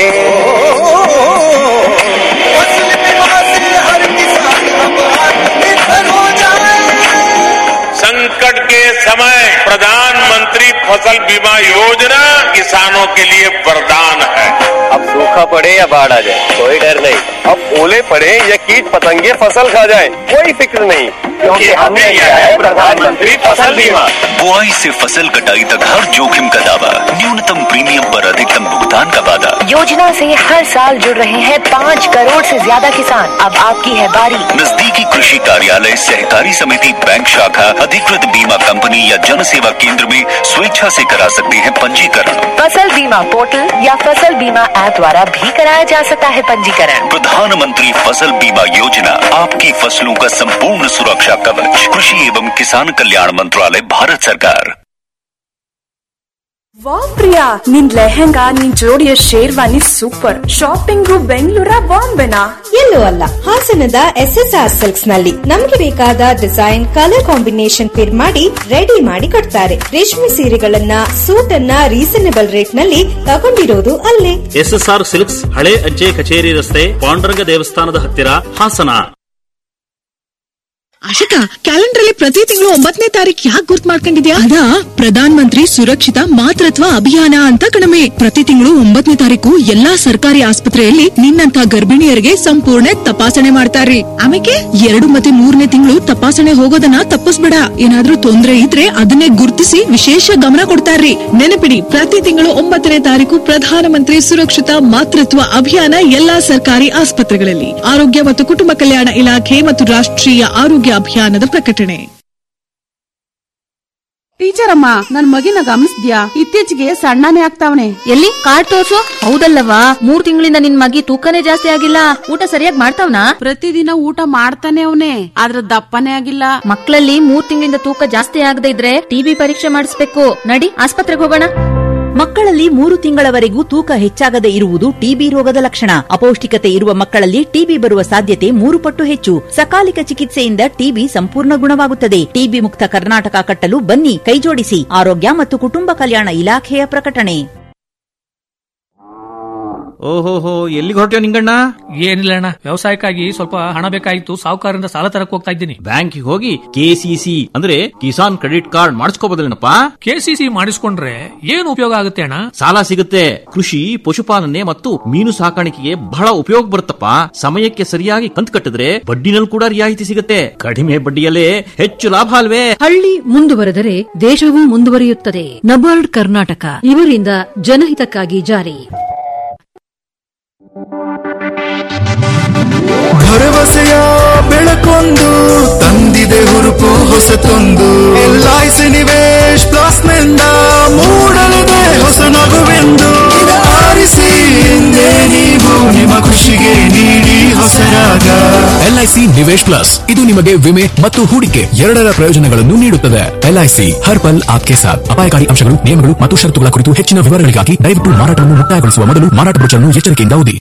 Speaker 13: फसल बीमा से हर किसान अब आत्मनिर्भर हो जाए
Speaker 14: संकट के समय प्रधानमंत्री फसल बीमा योजना किसानों के लिए वरदान है
Speaker 15: अब सूखा पड़े या बाढ़ आ जाए कोई डर नहीं अब ओले पड़े या कीट पतंगे फसल खा जाए कोई फिक्र नहीं क्योंकि हमने लिया है प्रधानमंत्री फसल बीमा
Speaker 16: बुआई से फसल कटाई तक हर जोखिम का दावा न्यूनतम प्रीमियम पर अधिकतम भुगतान का वादा
Speaker 17: योजना से हर साल जुड़ रहे हैं पाँच करोड़ से ज्यादा किसान अब आपकी है बारी
Speaker 16: नजदीकी कृषि कार्यालय सहकारी समिति बैंक शाखा अधिकृत बीमा कंपनी या जन सेवा केंद्र में स्वेच्छा से करा सकते हैं पंजीकरण
Speaker 17: फसल बीमा पोर्टल या फसल बीमा ऐप द्वारा भी कराया जा सकता है पंजीकरण
Speaker 16: प्रधानमंत्री फसल बीमा योजना आपकी फसलों का संपूर्ण सुरक्षा कवच कृषि एवं किसान कल्याण मंत्रालय भारत सरकार
Speaker 18: ವಾವ್ ಪ್ರಿಯಾ ನಿನ್ ಲೆಹೆಂಗಾ ನಿನ್ ಜೋಡಿಯ ಶೇರ್ವಾನಿ ಸೂಪರ್ ಶಾಪಿಂಗು ಬೆಂಗಳೂರ ಬಾಂಬೆನಾ
Speaker 19: ಎಲ್ಲೂ ಅಲ್ಲ ಹಾಸನದ ಎಸ್ ಎಸ್ ಆರ್ ಸಿಲ್ಕ್ಸ್ ನಲ್ಲಿ ನಮಗೆ ಬೇಕಾದ ಡಿಸೈನ್ ಕಲರ್ ಕಾಂಬಿನೇಷನ್ ಪಿರ್ ಮಾಡಿ ರೆಡಿ ಮಾಡಿ ಕೊಡ್ತಾರೆ ರೇಷ್ಮೆ ಸೀರೆಗಳನ್ನ ಸೂಟ್ ಅನ್ನ ರೀಸನೇಬಲ್ ರೇಟ್ ನಲ್ಲಿ ತಗೊಂಡಿರೋದು ಅಲ್ಲೇ
Speaker 20: ಎಸ್ಎಸ್ಆರ್ ಸಿಲ್ಕ್ಸ್ ಹಳೆ ಅಜ್ಜೆ ಕಚೇರಿ ರಸ್ತೆ ಪಾಂಡುರಂಗ ದೇವಸ್ಥಾನದ ಹತ್ತಿರ ಹಾಸನ
Speaker 2: ಆಶಿಕಾ ಕ್ಯಾಲೆಂಡರ್ ಅಲ್ಲಿ ಪ್ರತಿ ತಿಂಗಳು ಒಂಬತ್ತನೇ ತಾರೀಕು ಯಾಕೆ ಗುರ್ತ್ ಮಾಡ್ಕೊಂಡಿದ್ಯಾ ಅದಾ ಪ್ರಧಾನ ಮಂತ್ರಿ ಸುರಕ್ಷಿತ ಮಾತೃತ್ವ ಅಭಿಯಾನ ಅಂತ ಕಣಮೆ ಪ್ರತಿ ತಿಂಗಳು ಒಂಬತ್ತನೇ ತಾರೀಕು ಎಲ್ಲಾ ಸರ್ಕಾರಿ ಆಸ್ಪತ್ರೆಯಲ್ಲಿ ನಿನ್ನಂತ ಗರ್ಭಿಣಿಯರಿಗೆ ಸಂಪೂರ್ಣ ತಪಾಸಣೆ ಮಾಡ್ತಾರ್ರಿ ಆಮೇಲೆ ಎರಡು ಮತ್ತೆ ಮೂರನೇ ತಿಂಗಳು ತಪಾಸಣೆ ಹೋಗೋದನ್ನ ತಪ್ಪಿಸ್ಬೇಡ ಏನಾದ್ರೂ ತೊಂದ್ರೆ ಇದ್ರೆ ಅದನ್ನೇ ಗುರುತಿಸಿ ವಿಶೇಷ ಗಮನ ಕೊಡ್ತಾರ್ರಿ ನೆನಪಿಡಿ ಪ್ರತಿ ತಿಂಗಳು ಒಂಬತ್ತನೇ ತಾರೀಕು ಪ್ರಧಾನಮಂತ್ರಿ ಸುರಕ್ಷಿತ ಮಾತೃತ್ವ ಅಭಿಯಾನ ಎಲ್ಲಾ ಸರ್ಕಾರಿ ಆಸ್ಪತ್ರೆಗಳಲ್ಲಿ ಆರೋಗ್ಯ ಮತ್ತು ಕುಟುಂಬ ಕಲ್ಯಾಣ ಇಲಾಖೆ ಮತ್ತು ರಾಷ್ಟ್ರೀಯ ಆರೋಗ್ಯ ಅಭಿಯಾನದ ಪ್ರಕಟಣೆ
Speaker 20: ಟೀಚರ್ ಅಮ್ಮ ನನ್ ಮಗಿನ ಗಮನಿಸ್ದ್ಯಾ ಇತ್ತೀಚೆಗೆ ಸಣ್ಣನೇ ಆಗ್ತಾವನೆ
Speaker 21: ಎಲ್ಲಿ ಕಾರ್ಡ್ ತೋರ್ಸು ಹೌದಲ್ಲವಾ ಮೂರ್ ತಿಂಗಳಿಂದ ನಿನ್ ಮಗಿ ತೂಕನೇ ಜಾಸ್ತಿ ಆಗಿಲ್ಲ ಊಟ ಸರಿಯಾಗಿ ಮಾಡ್ತಾವ್ನಾ
Speaker 20: ಪ್ರತಿದಿನ ಊಟ ಮಾಡ್ತಾನೆ ಅವನೇ ಆದ್ರ ದಪ್ಪನೇ ಆಗಿಲ್ಲ
Speaker 21: ಮಕ್ಕಳಲ್ಲಿ ಮೂರ್ ತಿಂಗಳಿಂದ ತೂಕ ಜಾಸ್ತಿ ಆಗದೆ ಇದ್ರೆ ಟಿಬಿ ಪರೀಕ್ಷೆ ಮಾಡಿಸ್ಬೇಕು ನಡಿ ಆಸ್ಪತ್ರೆಗೆ ಹೋಗೋಣ
Speaker 6: ಮಕ್ಕಳಲ್ಲಿ ಮೂರು ತಿಂಗಳವರೆಗೂ ತೂಕ ಹೆಚ್ಚಾಗದೆ ಇರುವುದು ಟಿಬಿ ರೋಗದ ಲಕ್ಷಣ ಅಪೌಷ್ಟಿಕತೆ ಇರುವ ಮಕ್ಕಳಲ್ಲಿ ಟಿಬಿ ಬರುವ ಸಾಧ್ಯತೆ ಮೂರು ಪಟ್ಟು ಹೆಚ್ಚು ಸಕಾಲಿಕ ಚಿಕಿತ್ಸೆಯಿಂದ ಟಿಬಿ ಸಂಪೂರ್ಣ ಗುಣವಾಗುತ್ತದೆ ಟಿಬಿ ಮುಕ್ತ ಕರ್ನಾಟಕ ಕಟ್ಟಲು ಬನ್ನಿ ಕೈಜೋಡಿಸಿ ಆರೋಗ್ಯ ಮತ್ತು ಕುಟುಂಬ ಕಲ್ಯಾಣ ಇಲಾಖೆಯ ಪ್ರಕಟಣೆ
Speaker 11: ಓಹೋಹೋ ಎಲ್ಲಿಗೆ ಹೊರಟ್ಯೋ ನಿಂಗಣ್ಣ
Speaker 10: ಏನಿಲ್ಲ ಅಣ್ಣ ವ್ಯವಸಾಯಕ್ಕಾಗಿ ಸ್ವಲ್ಪ ಹಣ ಬೇಕಾಗಿತ್ತು ಸಾಹುಕಾರರಿಂದ ಸಾಲ ತರಕ್ ಹೋಗ್ತಾ ಇದ್ದೀನಿ
Speaker 11: ಬ್ಯಾಂಕಿಗೆ ಹೋಗಿ ಕೆಸಿಸಿ ಅಂದ್ರೆ ಕಿಸಾನ್ ಕ್ರೆಡಿಟ್ ಕಾರ್ಡ್ ಮಾಡಿಸ್ಕೋಬೋದಲ್ಲೇನಪ್ಪ
Speaker 10: ಕೆಸಿಸಿ ಮಾಡಿಸ್ಕೊಂಡ್ರೆ ಏನು ಉಪಯೋಗ ಆಗುತ್ತೆ ಅಣ್ಣ
Speaker 11: ಸಾಲ ಸಿಗುತ್ತೆ ಕೃಷಿ ಪಶುಪಾಲನೆ ಮತ್ತು ಮೀನು ಸಾಕಾಣಿಕೆಗೆ ಬಹಳ ಉಪಯೋಗ ಬರುತ್ತಪ್ಪ ಸಮಯಕ್ಕೆ ಸರಿಯಾಗಿ ಕಂತು ಕಟ್ಟಿದ್ರೆ ಬಡ್ಡಿನಲ್ಲಿ ಕೂಡ ರಿಯಾಯಿತಿ ಸಿಗುತ್ತೆ ಕಡಿಮೆ ಬಡ್ಡಿಯಲ್ಲೇ ಹೆಚ್ಚು ಲಾಭ ಅಲ್ವೇ
Speaker 12: ಹಳ್ಳಿ ಮುಂದುವರೆದರೆ ದೇಶವೂ ಮುಂದುವರಿಯುತ್ತದೆ ನಬಾರ್ಡ್ ಕರ್ನಾಟಕ ಇವರಿಂದ ಜನಹಿತಕ್ಕಾಗಿ ಜಾರಿ
Speaker 4: ಭರವಸೆಯ ಬೆಳಕೊಂದು ತಂದಿದೆ ಹುರುಪು ಹೊಸತೊಂದು ಎಲ್ಐಸಿ ನಿವೇಶ್ ಪ್ಲಸ್ ನಿಂದ ಮೂಡಲಿದೆ ಹೊಸ ನಗುವೆಂದು ಇದ ಆರಿಸಿ ಎಂದೇ ನೀವು ನಿಮ್ಮ ಖುಷಿಗೆ ನೀಡಿ ಹೊಸರಾಗ
Speaker 22: ಎಲ್ಐಸಿ ನಿವೇಶ್ ಪ್ಲಸ್ ಇದು ನಿಮಗೆ ವಿಮೆ ಮತ್ತು ಹೂಡಿಕೆ ಎರಡರ ಪ್ರಯೋಜನಗಳನ್ನು ನೀಡುತ್ತದೆ ಎಲ್ಐಸಿ ಹರ್ ಪಲ್ ಆಪ್ಕೆ ಸಾಥ್ ಅಪಾಯಕಾರಿ ಅಂಶಗಳು ನಿಯಮಗಳು ಮತ್ತು ಷರತ್ತುಗಳ ಕುರಿತು ಹೆಚ್ಚಿನ ವಿವರಗಳಿಗಾಗಿ ದಯವಿಟ್ಟು ಮಾರಾಟವನ್ನು ಮುಕ್ತಾಯಗೊಳಿಸುವ ಮೊದಲು ಮಾರಾಟ ಬ್ರೋಚರ್ನ್ನು ಎಚ್ಚರಿಕೆಯಿಂದ ಓದಿ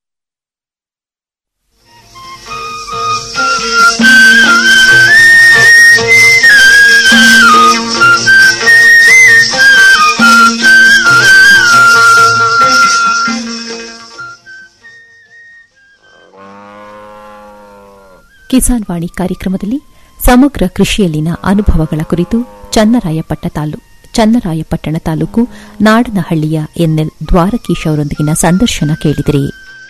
Speaker 1: ಕಿಸಾನ್ ವಾಣಿ ಕಾರ್ಯಕ್ರಮದಲ್ಲಿ ಸಮಗ್ರ ಕೃಷಿಯಲ್ಲಿನ ಅನುಭವಗಳ ಕುರಿತು ಚನ್ನರಾಯಪಟ್ಟ ತಾಲೂ ಚನ್ನರಾಯಪಟ್ಟಣ ತಾಲೂಕು ನಾಡನಹಳ್ಳಿಯ ಎನ್ಎಲ್ ದ್ವಾರಕೀಶ್ ಅವರೊಂದಿಗಿನ ಸಂದರ್ಶನ ಕೇಳಿದಿರಿ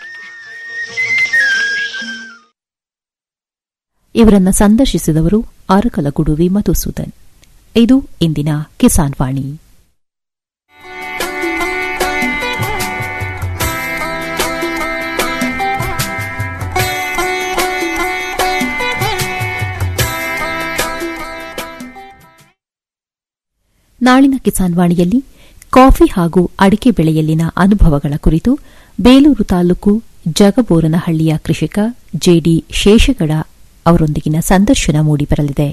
Speaker 1: ಇವರನ್ನ ಸಂದರ್ಶಿಸಿದವರು ಆರಕಲಗೂಡು ವಿ ಮಧುಸೂದನ್ ಇದು ಇಂದಿನ ಕಿಸಾನ್ ವಾಣಿ ನಾಳಿನ ಕಿಸಾನ್ ವಾಣಿಯಲ್ಲಿ ಕಾಫಿ ಹಾಗೂ ಅಡಿಕೆ ಬೆಳೆಯಲ್ಲಿನ ಅನುಭವಗಳ ಕುರಿತು ಬೇಲೂರು ತಾಲೂಕು ಜಗಬೋರನಹಳ್ಳಿಯ ಕೃಷಿಕ ಜೆಡಿ ಶೇಷಗಡ ಅವರೊಂದಿಗಿನ ಸಂದರ್ಶನ ಮೂಡಿಬರಲಿದೆ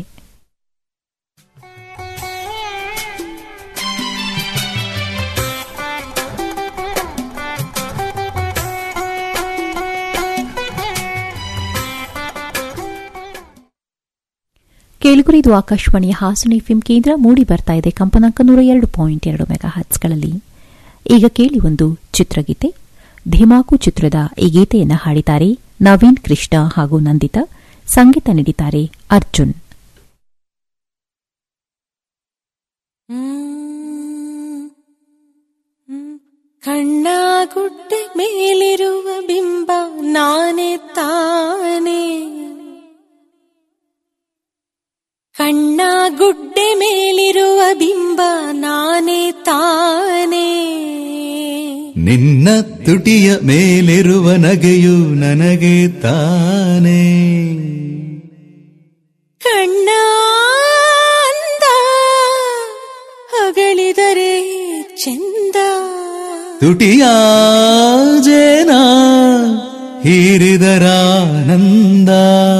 Speaker 1: ಕೇಳುಗರಿದು ಆಕಾಶವಾಣಿಯ ಹಾಸನ ಎಫ್ಎಂ ಕೇಂದ್ರ ಮೂಡಿ ಬರ್ತಾ ಇದೆ ಕಂಪನಾಂಕ ನೂರ ಎರಡು ಪಾಯಿಂಟ್ ಎರಡು ಮೆಗಾ ಹರ್ಟ್ಸ್ಗಳಲ್ಲಿ ಈಗ ಕೇಳಿ ಒಂದು ಚಿತ್ರಗೀತೆ ಧಿಮಾಕು ಚಿತ್ರದ ಈ ಗೀತೆಯನ್ನು ಹಾಡಿದ್ದಾರೆ ನವೀನ್ ಕೃಷ್ಣ ಹಾಗೂ ನಂದಿತಾ ಸಂಗೀತ ನೀಡಿದ್ದಾರೆ ಅರ್ಜುನ್
Speaker 23: ಕಣ್ಣಾಗುಡ್ಡೆ ಮೇಲಿರುವ ಬಿಂಬ ನಾನೇ ತಾನೇ ಕಣ್ಣಾಗುಡ್ಡೆ ಮೇಲಿರುವ ಬಿಂಬ ನಾನೇ ತಾನೇ
Speaker 4: ನಿನ್ನ ತುಟಿಯ ಮೇಲಿರುವ ನಗೆಯು ನನಗೆ ತಾನೇ
Speaker 23: ಕಣ್ಣ ಅಂದ ಹೊಗಳಿದರೆ ಚಂದ
Speaker 4: ತುಟಿಯ ಜೇನ ಹೀರಿದರಾನಂದ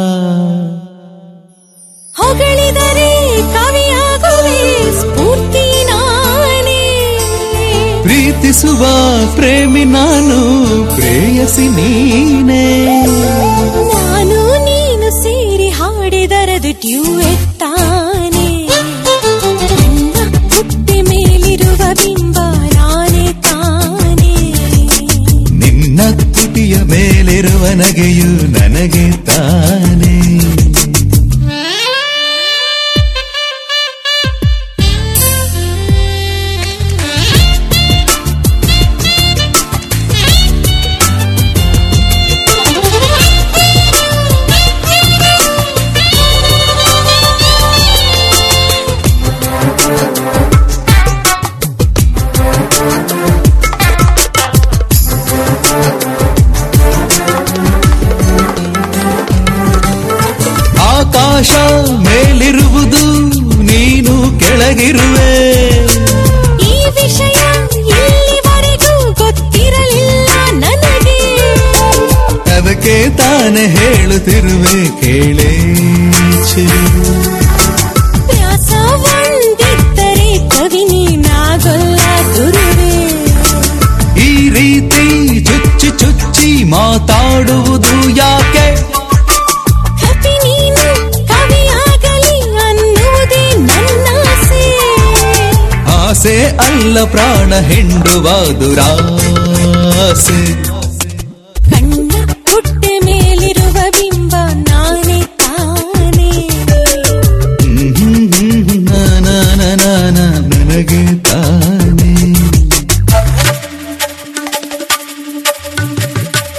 Speaker 23: ಹೊಗಳಿದರೆ ಕವಿಯಾಗುವೆ ಸ್ಫೂರ್ತಿ ನಾನೇ
Speaker 4: ಪ್ರೀತಿಸುವ ಪ್ರೇಮಿ ನಾನು ಪ್ರೇಯಸಿ ನೀನೇ
Speaker 23: ನಾನು ನೀನು ಸೇರಿ ಹಾಡಿದರದು ಡ್ಯೂಯೆಟ್ ತಾನೇ ಕಣ್ಣ ಹುಟ್ಟಿ ಮೇಲಿರುವ ಬಿಂಬ ನಾನೇ ತಾನೇ
Speaker 4: ನಿನ್ನ ತುಟಿಯ ಮೇಲಿರುವ ನಗೆಯು ನನಗೆ ತಾನೇ ಆಕಾಶ ಮೇಲಿರುವುದು ನೀನು ಕೆಳಗಿರುವೆ
Speaker 23: ಈ ವಿಷಯ ಇಲ್ಲಿವರೆಗೂ ಗೊತ್ತಿರಲಿಲ್ಲ ನನಗೆ
Speaker 4: ಅದಕ್ಕೆ ತಾನೇ ಹೇಳುತ್ತಿರುವೆ ಕೇಳೇ ಚಿರು
Speaker 23: ವ್ಯಾಸ ಒಂದಿದ್ದರೆ ಕವಿ ನೀನಾಗೊಲ್ಲ ಗುರುವೇ
Speaker 4: ಈ ರೀತಿ ಚುಚ್ಚಿ ಚುಚ್ಚಿ ಮಾತಾಡುವುದು ಯಾಕೆ
Speaker 23: ಕವಿ ನೀನು ಕವಿಯಾಗಲಿ ಅನ್ನುವುದೇ ನನ್ನಾಸೆ
Speaker 4: ಆಸೆ ಅಲ್ಲ ಪ್ರಾಣ ಹಿಂಡುವ ದುರಾಸೆ
Speaker 23: ಕಣ್ಣ ಪುಟ್ಟೆ ಮೇಲಿರುವ ಬಿಂಬ ನಾನೇ ತಾನೇ
Speaker 4: ಹ್ಮ್ ಹ್ಮ್ ಹ್ಮ್ ಹ್ಮ್ ನ ನ ನ ನ ನ ನನಗೆ ತಾನೇ